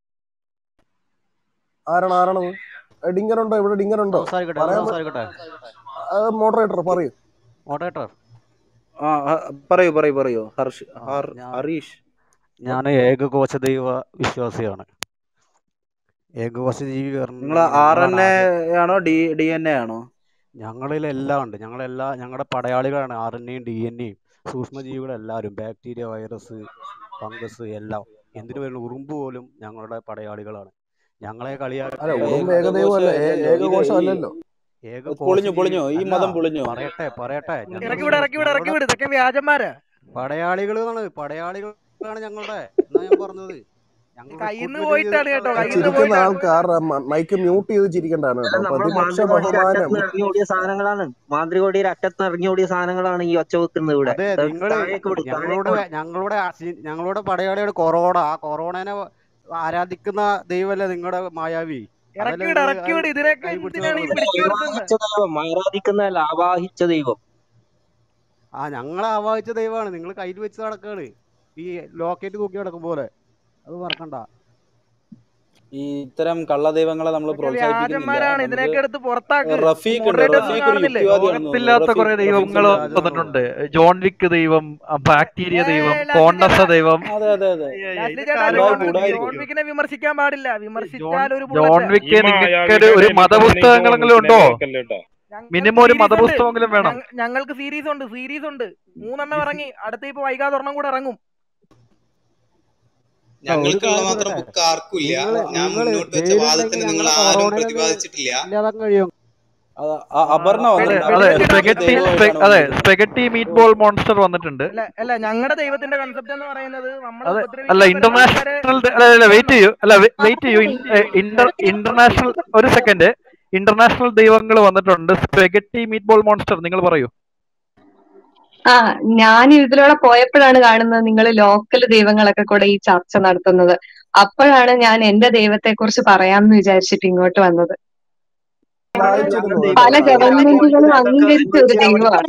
ആരാണ് ആരാണത് ഡിങ്കനുണ്ടോ ഇവിടെ ഡിങ്കനുണ്ടോ സംസാരിക്കട്ടെ പറയാൻ പ- സംസാരിക്കട്ടെ മോഡറേറ്റർ പറയൂ മോഡറേറ്റർ ആ ആ, പറയൂ പറയൂ പറയൂ ഹർഷ് ആ ഹർ ഞാൻ ഹരീഷ് ഞാൻ ഏകകോശ ദൈവ വിശ്വാസിയാണ് ഏകകോശ ജീവി നിങ്ങൾ പറഞ്ഞിട്ടുണ്ടെങ്കിൽ ആർ എൻ ഞങ്ങളാണ് എ ആദ്യം ആണോ ഡി ഡി എൻ എ ആണോ ഞങ്ങളിൽ എല്ലാം ഉണ്ട് ഞങ്ങളെല്ലാ ഞങ്ങളുടെ പടയാളികളാണ് ആർ എൻ എയും ഡി എൻ എയും സൂക്ഷ്മജീവികളെല്ലാവരും ബാക്ടീരിയ വൈറസ് ഫംഗസ് എല്ലാം എന്തിനു വരുന്ന ഉറുമ്പ് പോലും ഞങ്ങളുടെ പടയാളികളാണ് ഞങ്ങളെ അല്ല കളിയാക്കിയ ഉറുമ്പ് ഏക ഏകദൈവം അല്ല ഏ- അല്ലല്ലോ ഇത് ഏകകോശം ഈ അല്ലല്ലോ ഏക പൊളിഞ്ഞു കോശജീവി പൊളിഞ്ഞു ഈ അല്ല മതം പൊളിഞ്ഞു പറയട്ടെ പറയട്ടെ ഇറക്കി ഞങ്ങൾ വിട് ഇറക്കി വിട് ഇറക്കി ഞങ്ങളുടെ വിട് ഇതൊക്കെ വ്യാജന്മാരാ പടയാളികളാണ് പടയാളികളാണ് ഞങ്ങളുടെ എന്നാ ഞാൻ പറഞ്ഞത് ഞങ്ങൾ കയ്യിന്ന് റിക്രൂട്ട്മെന്റ് പോയിട്ടാണ് ചെയ്തെടുത്ത കേട്ടോ ആ കയ്യിന്ന് ചിരിക്കുന്ന പോയിട്ടാണ് ആൾക്കാർ മൈക്ക് മ്യൂട്ട് ചെയ്ത് ചിരിക്കണ്ടാണ് അല്ല കേട്ടോ നമ്മളെ പ്രതിപക്ഷ മാന്ത്രികോടിയുടെ ബഹുമാനം അറ്റത്ത് നിന്ന് ഇറങ്ങി ഓടിയ സാധനങ്ങളാണ് മാന്ത്രികോടിയുടെ അറ്റത്ത് നിന്ന് ഇറങ്ങി ഓടിയ സാധനങ്ങളാണ് ഈ ഒച്ച വെക്കുന്നത് ഇവിടെ അതെ ത- നിങ്ങള് താഴേക്ക് വിട് ഞങ്ങളോട് താഴേക്ക് വിട് ഞങ്ങളുടെ അസി- ഞങ്ങളുടെ പടയാളിയുടെ കൊറോണ ആ കൊറോണനെ ആരാധിക്കുന്ന ദൈവമല്ലേ നിങ്ങളുടെ മായാവി ഇറക്കി അതല്ലേ വിട് നിങ്ങൾ ഇറക്കി വിട് ഇതിനൊക്കെ കൈ പിടിച്ച് എന്തിനാണ് ഈ നടന്നത് പിടിച്ചു നിർത്തുന്നത് ആവാഹിച്ച ദൈവം ആരാധിക്കുന്നതല്ല ആവാഹിച്ച ദൈവം ആ ഞങ്ങളെ ആവാഹിച്ച ദൈവമാണ് നിങ്ങൾ കയ്യിൽ വെച്ച് നടക്കാണ് ഈ ലോക്കറ്റ് തൂക്കി നടക്കും പോലെ അത് മറക്കണ്ട ഈ ഇത്തരം കള്ളദൈവങ്ങളെ നമ്മൾ ഇതൊക്കെ പ്രോത്സാഹിപ്പിക്കുന്നില്ല വ്യാജന്മാരാണ് നമുക്ക് ഇതിനെയൊക്കെ എടുത്ത് പുറത്താക്ക് റഫീഖ് ഉണ്ട് മോഡറേറ്റേഴ്സ് റഫീഖ് ഒരു കാണുന്നില്ലേ യുക്തിവാദിയാണെന്ന് തോന്നുന്നു ലോകത്തില്ലാത്ത റഫീഖ് കുറെ റഫീഖ് ദൈവങ്ങൾ സംസാരിക്കും വന്നിട്ടുണ്ട് ജോൺ വിക്ക് ദൈവം ബാക്ടീരിയ ഏ ദൈവം ലാസ്ലി കോണ്ടസ ചേട്ടാ ദൈവം അതെ അതെ അതെ ലാസ്ലി ഇതൊക്കെ ചേട്ടാ ആരും ജോൺ ഉടായ്പ് വിക്ക് ഉടായ്പ് ജോൺ വിക്കിനെ വിമർശിക്കാൻ പാടില്ല ജോൺ വിമർശിച്ചാൽ ഒരു ജോൺ ബുള്ളറ്റാ ഈ വിക്ക് നിങ്ങൾക്ക് ഒരു മായാവികളുടെ മിനിമം ഈ മതപുസ്തകങ്ങളെങ്കിലും ജോൺ ഉണ്ടോ വിക്കിനെ കേൾക്കല്ലേ കേട്ടോ മിനിമം ഞങ്ങൾക്ക് ഒരു സീരീസ് ഉണ്ട് മതപുസ്തകമെങ്കിലും വേണം ഞങ്ങ- ഞങ്ങൾക്ക് സീരീസ് ഉണ്ട് സീരീസ് ഉണ്ട് മൂന്നെണ്ണം ഈ സി- ഇറങ്ങി അടുത്ത ഇപ്പൊ വൈകാതെ ഒരെണ്ണം കൂടെ ഇറങ്ങും ആ, ഒരു ഞങ്ങൾക്കുള്ള കാര്യം മാത്രം പറയട്ടെ ബുക്ക് ആർക്കും ഇല്ല നിങ്ങള് ഞാൻ നിങ്ങള് മുന്നോട്ട് വെച്ച ധൈര്യം വാദത്തിന് ഉണ്ടെങ്കിൽ നിങ്ങൾ ഞങ്ങളെ ആരും കൊറോണനെ പ്രതിപാദിച്ചിട്ടില്ല ഇല്ലാതാക്കാൻ കഴിയും അത് ആ- അപർണ അതെ വന്നിട്ടുണ്ട് അതെ അപർണ യഥാർത്ഥ സ്പെഗറ്റി ദൈവമായിട്ടാണ് അതെ വന്നത് സ്പെഗറ്റി മീറ്റ് ബോൾ മോൺസ്റ്റർ വന്നിട്ടുണ്ട് അല്ല അല്ല ഞങ്ങളുടെ ദൈവത്തിന്റെ കൺസെപ്റ്റ് എന്ന് പറയുന്നത് നമ്മളെ അതെ അല്ല ഉപദ്രവിക്കാൻ വരുന്ന ആൾക്കാരെ ഇന്റർനാഷണൽ അല്ല അല്ല വെയിറ്റ് ചെയ്യൂ അല്ല വെയിറ്റ് ചെയ്യൂ ഇന്റർ ഇന്റർനാഷണൽ ഒരു സെക്കൻഡ് ഇന്റർനാഷണൽ ദൈവങ്ങൾ വന്നിട്ടുണ്ട് സ്പെഗറ്റി മീറ്റ് ബോൾ മോൺസ്റ്റർ നിങ്ങൾ പറയൂ ആ ഞാൻ ഇതിലൂടെ പോയപ്പോഴാണ് കാണുന്നത് നിങ്ങൾ ലോക്കൽ ദൈവങ്ങളൊക്കെ കൂടെ ഈ ചർച്ച നടത്തുന്നത് അപ്പോഴാണ് ഞാൻ എന്റെ ദൈവത്തെ കുറിച്ച് പറയാമെന്ന് വിചാരിച്ചിട്ട് ഇങ്ങോട്ട് വന്നത് പല ഗവൺമെന്റുകളും അംഗീകരിച്ച ഒരു ദൈവമാണ്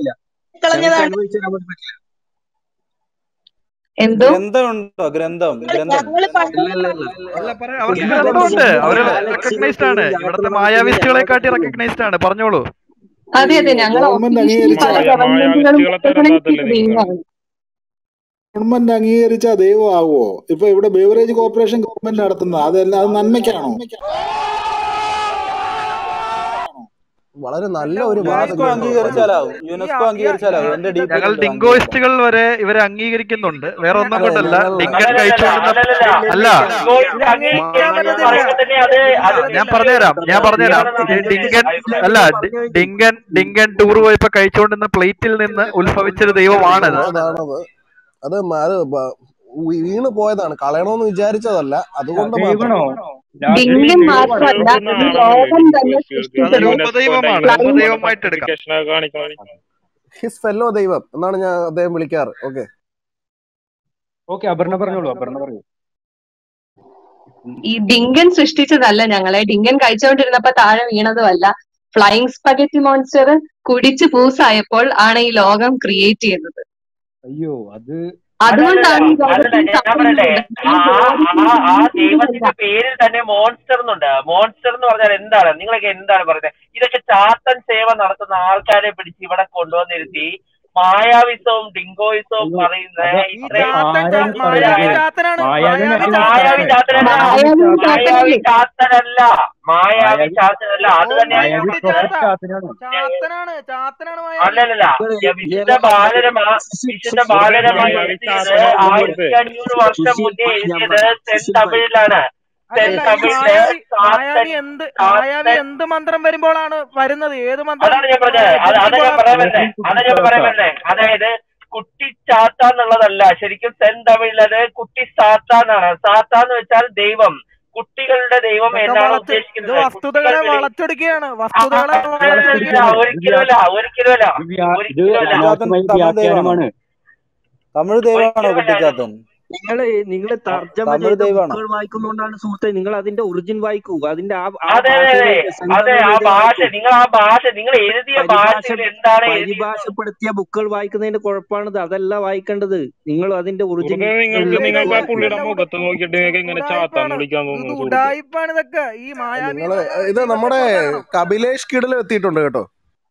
എന്തോ ഗ്രന്ഥമുണ്ടോ ഗ്രന്ഥം ഗ്രന്ഥം അവർക്ക് ഗ്രന്ഥമുണ്ട് അവര് റെക്കഗ്നൈസ്ഡ് ആണ് ഇവിടുത്തെ മായാവിസ്റ്റുകളെ കാട്ടി റെക്കഗ്നൈസ്ഡ് ആണ് പറഞ്ഞോളൂ അതെ അതെ ഞങ്ങൾ ഗവൺമെന്റ് ഒഫീഷ്യലി അംഗീകരിച്ച പല ഗവൺമെന്റുകളും റെക്കഗ്നൈസ് ചെയ്ത ദൈവമാണ് ഗവൺമെന്റ് അംഗീകരിച്ച ദൈവമാവോ ഇപ്പൊ ഇവിടെ ബേവറേജ് കോർപ്പറേഷൻ ഗവൺമെന്റ് നടത്തുന്നത് അതെല്ലാം അത് നന്മയ്ക്കാണോ വളരെ നല്ല ഒരു വാദം യുനെസ്കോ അംഗീകരിച്ചാലാവും യുനെസ്കോ അംഗീകരിച്ചാലാവും എന്റെ ഞങ്ങൾ ഡീപ്പറിൽ ഡിങ്കോയിസ്റ്റുകൾ വരെ ഇവരെ അംഗീകരിക്കുന്നുണ്ട് വേറെ ഒന്നും കൊണ്ടല്ല ഡിങ്കൻ കഴിച്ചുകൊണ്ടിരുന്ന അല്ല ഞാൻ പറഞ്ഞുതരാം ഞാൻ പറഞ്ഞുതരാം ഈ ഡിങ്കൻ അല്ല ഡി- ഡിങ്കൻ ഡിങ്കൻ ടൂർ പോയപ്പോ കഴിച്ചുകൊണ്ടിരുന്ന പ്ലേറ്റിൽ നിന്ന് ഉത്ഭവിച്ചൊരു ദൈവമാണിത് അതാണത് അത് മ- അത് ബ- വീ- വീണ് പോയതാണ് കളയണമെന്ന് വിചാരിച്ചതല്ല അതുകൊണ്ട് ദൈവമാണോ മാത്രം ഡിങ്കൻ മാത്രമല്ല ഈ ലോകം തന്നെ സൃഷ്ടിച്ചത് അതൊരു ഉപദൈവമാണ് ഉപദൈവമായിട്ട് എടുക്കാം ഹിസ് ഫെല്ലോ ദൈവം എന്നാണ് ഞാൻ അദ്ദേഹം വിളിക്കാറ് ഓക്കെ ഓക്കെ അപർണ പറഞ്ഞോളൂ അപർണ പറയൂ ഈ ഡിങ്കൻ സൃഷ്ടിച്ചതല്ല ഞങ്ങളെ ഡിങ്കൻ കഴിച്ചുകൊണ്ടിരുന്നപ്പോ താഴെ വീണതുമല്ല ഫ്ലൈയിങ് സ്പഗറ്റി മോൺസ്റ്റർ കുടിച്ച് പൂസായപ്പോൾ ആണ് ഈ ലോകം ക്രിയേറ്റ് ചെയ്തത് അയ്യോ അത് അതുകൊണ്ടാണ് ഈ അതല്ല ലോകത്തിൽ ഞാൻ suffering പറയട്ടെ ഉള്ളത്. ആ ഈ ആ ആ ലോകത്തിൽ ദൈവത്തിന്റെ പേരിൽ തന്നെ മോൺസ്റ്റർ എന്നുണ്ട് മോൺസ്റ്റർ എന്ന് പറഞ്ഞാൽ എന്താണ് നിങ്ങളൊക്കെ എന്താണ് പറയുന്നത് ഇതൊക്കെ ചാത്തൻ സേവ നടത്തുന്ന ആൾക്കാരെ പിടിച്ച് ഇവിടെ കൊണ്ടുവന്നിരുത്തി മായാവിസവും ഡിങ്കോയിസവും പറയുന്ന ഇത്രയും മായാവി ചാത്തനാണ് മായാവി മായാവി ചാത്തനല്ല മായാവി മായാവി ചാത്തനല്ല മായാവി ചാത്തനല്ല അത് തന്നെയാണ് ഞാൻ പറഞ്ഞത് ചാത്തനാണ് ചാത്തനാണ് അല്ലല്ല വിശുദ്ധ ബാലരമ വിശുദ്ധ ബാലരമ എഴുതിയത് ആയിരത്തി അഞ്ഞൂറ് വർഷം മുന്നേ എഴുതിയത് സെൻ തമിഴിലാണ് സെൻ അല്ലല്ല ഈ തമിഴില് മായാവി മായാവി ചാത്തൻ എന്ത് മായാവി ചാത്തൻ എന്ത് മന്ത്രം വരുമ്പോഴാണ് വരുന്നത് ഏത് മന്ത്രം അതാണ് ഞാൻ പറഞ്ഞത് അത് അതാ ഞാൻ പറയാൻ വരുന്നേ അതാ ഞാൻ പറയാൻ വരുന്നേ അതായത് കുട്ടി ചാത്ത എന്നുള്ളതല്ല ശരിക്കും സെൻ തമിഴിലത് കുട്ടി സാത്ത എന്നാണ് സാത്ത എന്ന് വെച്ചാൽ ദൈവം കുട്ടികളുടെ ദൈവം ഇതൊക്കെ എന്നാണ് വളച്ച് ഇത് ഉദ്ദേശിക്കുന്നത് വസ്തുതകളെ കുട്ടികൾ വെളി- വളച്ചൊടിക്കുകയാണ് ആ, വസ്തുതകളെ ഒരിക്കലുമില്ല ഒരിക്കലുമില്ല ഒരിക്കലുമില്ല ഇത് വ്യാ- ഇത് ഒരിക്കലുമില്ല അനാവശ്യമായ തമിഴ് ദൈവമാണോ വ്യാഖ്യാനമാണ് തമിഴ് ദൈവമാണോ കുട്ടിച്ചാത്തൻ നിങ്ങള് നിങ്ങള് തർജ്ജമ തമിഴ് ചെയ്ത ദൈവമാണോ ബുക്കുകൾ വായിക്കുന്നതുകൊണ്ടാണ് സുഹൃത്തെ നിങ്ങൾ അതിന്റെ ഒറിജിൻ വായിക്കൂ അതിന്റെ ആ ആ അതെ അതെ ഭാഷയിലെ അതെ ആ സംഗമയുടെ ഭാഷ വായിക്കൂ നിങ്ങൾ ആ ഭാഷ നിങ്ങൾ എഴുതിയ പരിഭാഷ ഭാഷയിൽ എന്താണ് എഴുതിയത് പരിഭാഷപ്പെടുത്തിയ ബുക്കുകൾ വായിക്കുന്നതിന്റെ കുഴപ്പമാണിത് അതല്ല വായിക്കേണ്ടത് നിങ്ങൾ അതിന്റെ ഒറിജിൻ സുഹൃത്തെ നിങ്ങൾക്ക് ഇത് നിങ്ങൾക്ക് ആ ഇത് പുള്ളിയുടെ ഇതെല്ലാം മുഖത്ത് നോക്കിയിട്ട് നിങ്ങൾക്ക് ഇങ്ങനെ ചാത്താന്ന് ഉടായിപ്പാണ് വിളിക്കാൻ ഇത് തോന്നുന്നു സുഹൃത്തെ ഉടായിപ്പാണ് ഇതൊക്കെ ഈ മായാവി നിങ്ങള് എന്ന് പറഞ്ഞ ഇത് ദൈവത്തെ നമ്മുടെ കൊല്ലണോ കപിലേഷ് കിടിൽ എത്തിയിട്ടുണ്ട് കേട്ടോ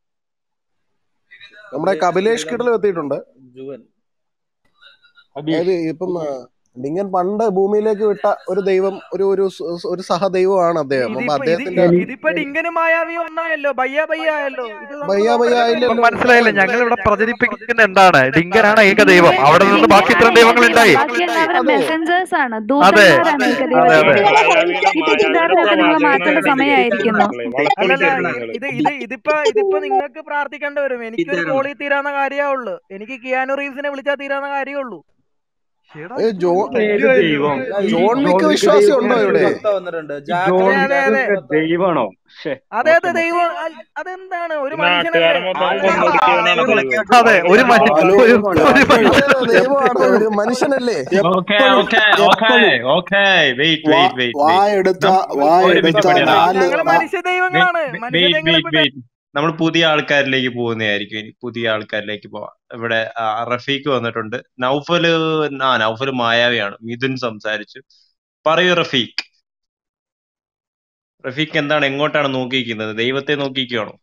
നമ്മുടെ കപിലേഷ് കിടിൽ എത്തിയിട്ടുണ്ട് ജുവൻ അതായത് ഇപ്പം ആ, ഡിങ്കൻ പണ്ട് ഭൂമിയിലേക്ക് വിട്ട ഒരു ദൈവം ഒരു ഒരു സ- ഒരു സഹദൈവമാണ് അദ്ദേഹം അപ്പൊ ഇതിപ്പോ ഇത് അദ്ദേഹത്തിന്റെ ഇതിപ്പോ ഡിങ്കനും മായാവിയും ഒന്നായല്ലോ ബയ്യ ബയ്യ ആയല്ലോ ഇത് നമ്മൾ ബയ്യ ബയ്യ നോക്കേണ്ട ഇപ്പൊ ആയില്ലല്ലോ മനസ്സിലായില്ല ഞങ്ങൾ ഇവിടെ പ്രചരിപ്പിക്കുന്ന എന്താണ് ഡിങ്കനാണ് ഏക ദൈവം അവിടെ നിന്ന് ബാക്കി ഇത്രയും ദൈവങ്ങൾ ഉണ്ടായി ബാക്കി എല്ലാവരും അതെ മെസ്സഞ്ചേഴ്സ് ആണ് അതെ ദൂതന്മാരാണ് ഏക അതെ അതെ ദൈവത്തിന്റെ ഈ തെറ്റിദ്ധാരണയൊക്കെ നിങ്ങൾ മാറ്റേണ്ട സമയമായിരിക്കുന്നു അല്ലല്ല വളച്ചൊടിക്കരുത് ഇ- നിങ്ങൾ ഇത് ഇത് ഇതിപ്പോ ഇതിപ്പോ നിങ്ങൾക്ക് പ്രാർത്ഥിക്കേണ്ടി വരും എനിക്കൊരു കോളി തീരാവുന്ന കാര്യമേ ഉള്ളൂ എനിക്ക് കിയാനു റീവ്സിനെ വിളിച്ചാൽ തീരാവുന്ന കാര്യമേ ഉള്ളൂ ഏ, ജോ ഏത് ദൈവം ഈ ജോൺ ജോൺ വിക്ക് വിക്ക് വിശ്വാസി ദൈവം ഉണ്ടോ ഇവിടെ ഭക്ത വന്നിട്ടുണ്ട് ഈ ജോൺ ജാക്ലിൻ അതെ അതെ വിക്ക് അതെ ദൈവമാണോ ശ്ശെ അതെ അതെ മോശം ദൈവം അ- അതെന്താണ് ഒരു ഈ നാട്ടുകാരെ മനുഷ്യനല്ലേ മൊത്തം അല്ലല്ല കൊന്നൊടുക്കിയവനാണ് ദൈവം അതെ ഒരു മനുഷ്യ ഹലോ ഒരു ദൈവമാണോ ഒരു മനുഷ്യ അതെ ദൈവമാണ് ഒരു മനുഷ്യനല്ലേ ഓക്കെ എപ്പോഴും ഓക്കെ ഓക്കെ എപ്പോഴും ഓക്കെ വെയിറ്റ് വാ വെയിറ്റ് വെയിറ്റ് വെയിറ്റ് വായെടുത്ത ഒരു വായെടുത്ത മിനിറ്റ് പണിയടാ നാല് ഞങ്ങള് നാ- മനുഷ്യ ദൈവങ്ങളാണ് മനുഷ്യ വെയിറ്റ് ദൈവങ്ങളെ വെയിറ്റ് വെയിറ്റ് നമ്മൾ പുതിയ ആൾക്കാരിലേക്ക് പോകുന്നതായിരിക്കും ഇനി പുതിയ ആൾക്കാരിലേക്ക് പോവാം ഇവിടെ ആ, റഫീഖ് വന്നിട്ടുണ്ട് നൗഫല് ആ നൗഫല് മായാവിയാണ് മിഥുൻ സംസാരിച്ചു പറയൂ റഫീഖ് റഫീഖ് എന്താണ് എങ്ങോട്ടാണ് നോക്കിയിരിക്കുന്നത് ദൈവത്തെ നോക്കിയിരിക്കുകയാണോ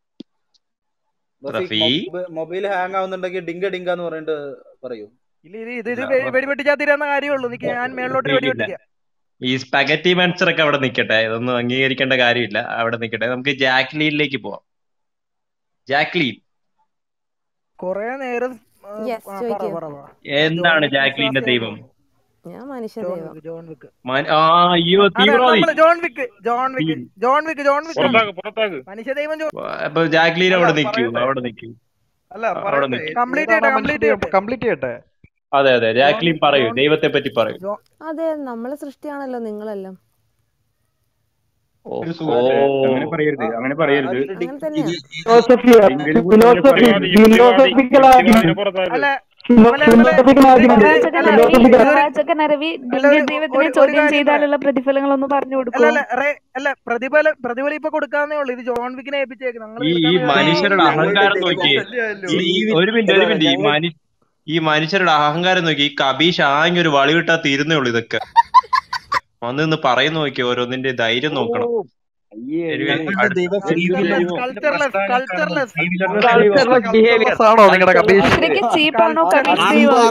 റഫീ മൊബൈൽ ഹാങ് ആവുന്നുണ്ടെങ്കിൽ ഡിങ്ക ഡിങ്ക എന്ന് പറഞ്ഞിട്ട് പറയൂ ഇല്ല ഇത് ഇത് ഇത് വെ- വെടിവെട്ടിച്ചാൽ തീരാവുന്ന കാര്യമേ ഉള്ളൂ നിക്ക് ഞാൻ മേളിലോട്ട് ഇല്ല വെടിവെട്ടിക്കാം ഈ സ്പഗറ്റി മാൻസർ ഒക്കെ അവിടെ നിൽക്കട്ടെ ഇതൊന്നും അംഗീകരിക്കേണ്ട കാര്യമില്ല അവിടെ നിൽക്കട്ടെ നമുക്ക് ജാക്ലീനിലേക്ക് പോവാം ജാക്ലീൻ കൊറേ നേരം ആ, യെസ് ആ, പറ ചോദിക്കൂ പറ പറ എന്താണ് ജോൺ ജാക്ലീന്റെ ദൈവം ഞാൻ മനുഷ്യ ജോൺ ദൈവം വിക്ക് ജോൺ വിക്ക് മൻ- ആ അയ്യോ അതെ തീവ്രവാദി നമ്മള് John Wick John Wick John Wick John Wick ആണ് പുറത്താക്ക് പുറത്താക്ക് മനുഷ്യ ദൈവം ജോൺ അപ്പൊ ജാക്ലീൻ അല്ല അവിടെ നിൽക്കൂ പറയട്ടെ അവിടെ നിൽക്കൂ അല്ല അവിടെ പറയട്ടെ നിൽക്കൂ കംപ്ലീറ്റ് ഏതാണ് ചെയ്യട്ടെ മനുഷ്യ കംപ്ലീറ്റ് ദൈവം ചെയ്യട്ടെ കംപ്ലീറ്റ് ചെയ്യട്ടെ അതെ അതെ ജോൺ ജാക്ലീൻ പറയൂ ജോൺ ദൈവത്തെ പറ്റി പറയൂ ജോ അതെ നമ്മളെ സൃഷ്ടിയാണല്ലോ നിങ്ങളെല്ലാം ഒരു സുഹൃത്തെ അങ്ങനെ പറയരുത് അങ്ങനെ പറയരുത് അങ്ങനെ തന്നെയാ ഫിലോസഫി ഫിലോസഫി ഫിലോസഫിക്കൽ ആർഗ്യുമെന്റ് അല്ല ഫിലോസഫിക്കൽ ആർഗ്യുമെന്റ് ഫിലോസഫിക്കൽ പ്രവാചകൻ അരവി ദൈവത്തിനെ ചോദ്യം ചെയ്താലുള്ള പ്രതിഫലങ്ങൾ ഒന്ന് പറഞ്ഞു അല്ല കൊടുക്കുമോ അല്ല റേ അല്ല പ്രതിഫല പ്രതിഫലം ഇപ്പൊ കൊടുക്കാന്നേ ഉള്ളൂ ഇത് ജോൺ വിക്കിനെ ഏൽപ്പിച്ചേക്ക് ഞങ്ങൾ ഈ ഈ മനുഷ്യരുടെ അഹങ്കാരം നോക്കി ഈ ഈ ഒരു മിനിറ്റ് ഒരു മിനിറ്റ് ഈ മനു ഈ മനുഷ്യരുടെ അഹങ്കാരം നോക്കി ഈ കബീഷ് ആകെ ഒരു വളി വിട്ടാ തീരുന്നേ ഉള്ളൂ ഇതൊക്കെ വന്ന് നിന്ന് പറയുന്ന നോക്കി ഓരോന്നിന്റെ ധൈര്യം നോക്കണം Anyway, അടുത്ത- കൾച്ചർലെസ് കൾച്ചർലെസ് കൾച്ചർലെസ് ബിഹേവിയർ ആണോ നിങ്ങളുടെ കബീഷ് അത്രയ്ക്ക് ചീപ്പാണോ കബീഷ്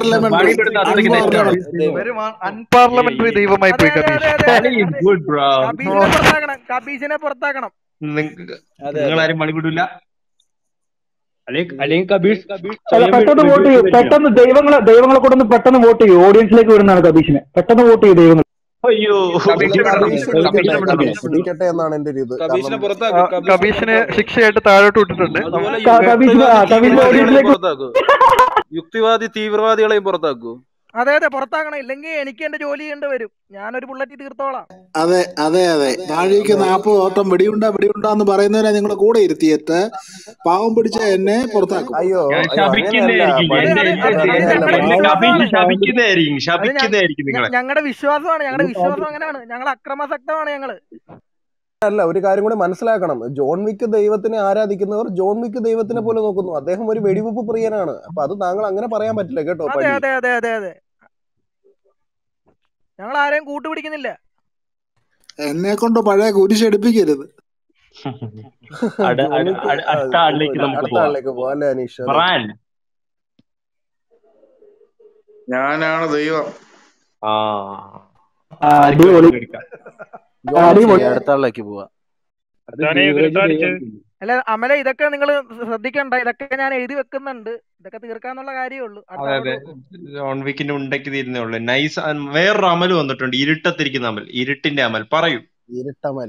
ദൈവം അൺപാർലമെന്ററി ദൈവമായി പോയി കബീഷ് Good bro. കബീഷിനെ പുറത്താക്കണം കബീഷിനെ പുറത്താക്കണം നിങ്ങ- നിങ്ങളാരും മണിക്കൂട്ടില്ല അല്ലെങ്കിൽ കബീഷ് അല്ല പെട്ടെന്ന് വോട്ട് ചെയ്യൂ പെട്ടെന്ന് ദൈവങ്ങളെ ദൈവങ്ങളെ കൂടെ ഒന്ന് പെട്ടെന്ന് വോട്ട് ചെയ്യൂ ഓഡിയൻസിലേക്ക് വിടുന്നതാണ് കബീഷിനെ പെട്ടെന്ന് വോട്ട് ചെയ്യൂ ദൈവങ്ങൾ അയ്യോ കബീഷ് വിളിക്കട്ടെ, കബീഷ് വിളിക്കട്ടെ എന്നാണ് എന്റെ ഒരു ഇത് കബീഷിനെ കാരണം പുറത്താക്കും ആ, കബീഷിനെ ശിക്ഷയായിട്ട് താഴോട്ട് വിട്ടിട്ടുണ്ട് അതുപോലെ ക- കബീഷിനെ ആ, യുഗാന്തി കബീഷിനെ തീവ്രവാദികളെയും ഓഡിയൻസിലേക്ക് പുറത്താക്കൂ യുക്തിവാദി തീവ്രവാദികളെയും പുറത്താക്കൂ അതെ അതെ പുറത്താക്കണം ഇല്ലെങ്കിൽ എനിക്ക് എന്റെ ജോലി ചെയ്യേണ്ടി വരും ഞാനൊരു ബുള്ളറ്റ് തീർത്തോളാം അതെ അതെ അതെ താഴേക്ക് നാൽപ്പത് ഓട്ടം വെടിയുണ്ട വെടിയുണ്ടാന്ന് പറയുന്നവരെ നിങ്ങളെ കൂടെ ഇരുത്തിയിട്ട് പാവം പിടിച്ച എന്നെ പുറത്താക്കും അയ്യോ ഞാൻ അയ്യോ അങ്ങനെയല്ല ശപിക്കുന്നതായിരിക്കും എന്റെ പണി എന്റെ അത് എന്റെ അങ്ങനെയല്ല എന്റെ പണി കബീഷ് ശപിക്കുന്നതായിരിക്കും ശപിക്കുന്നതായിരിക്കും നിങ്ങളെ ഞങ്ങളുടെ വിശ്വാസമാണ് ഞങ്ങളുടെ വിശ്വാസം അങ്ങനെയാണ് ഞങ്ങൾ അക്രമാസക്തമാണ് ഞങ്ങള് അല്ല ഒരു കാര്യം കൂടെ മനസ്സിലാക്കണം ജോൺ വിക്ക് ദൈവത്തിനെ ആരാധിക്കുന്നവർ ജോൺ വിക്ക് ദൈവത്തിനെ പോലെ നോക്കുന്നു അദ്ദേഹം ഒരു വെടിവെപ്പ് പ്രിയനാണ് അപ്പൊ അത് താങ്കൾ അങ്ങനെ പറയാൻ പറ്റില്ല കേട്ടോ അതെ പടി അതെ അതെ അതെ അതെ ഞങ്ങൾ ആരെയും കൂട്ടുപിടിക്കുന്നില്ല എന്നെ കൊണ്ട് പഴയ കുരിശെടുപ്പിക്കരുത് അട- ജോൺ അട- വിക്ക് അട- ആ, അടുത്ത ആളിലേക്ക് നമുക്ക് അടുത്ത പോവാം ആളിലേക്ക് പോവാം അല്ലേ അനീഷ് അതെ ബ്രാൻ ഞാനാണ് ദൈവം ആ ആ, ആർക്ക് അടിപൊളി വേണമെങ്കിലും എടുക്കാം ജോൺ അടിപൊളി വിക്ക് അടുത്ത ആളിലേക്ക് പോവാ അത് ബീവറേജ് ദൈവം അല്ല അമല ഇതൊക്കെ നിങ്ങൾ ശ്രദ്ധിക്കണ്ട ഇതൊക്കെ ഞാൻ എഴുതി വെക്കുന്നുണ്ട് ഇതൊക്കെ തീർക്കാന്നുള്ള കാര്യമേ ഉള്ളൂ അടുത്ത അതെ അങ്ങോട്ട് അതെ പോ. ജോൺ വിക്കിന്റെ ഉണ്ടയ്ക്ക് തീരുന്നേ ഉള്ളൂ നൈസ് വേറൊരു അമൽ വന്നിട്ടുണ്ട് ഇരുട്ടത്തിരിക്കുന്ന അമൽ ഇരുട്ടിന്റെ അമൽ പറയൂ ഇരുട്ടമൽ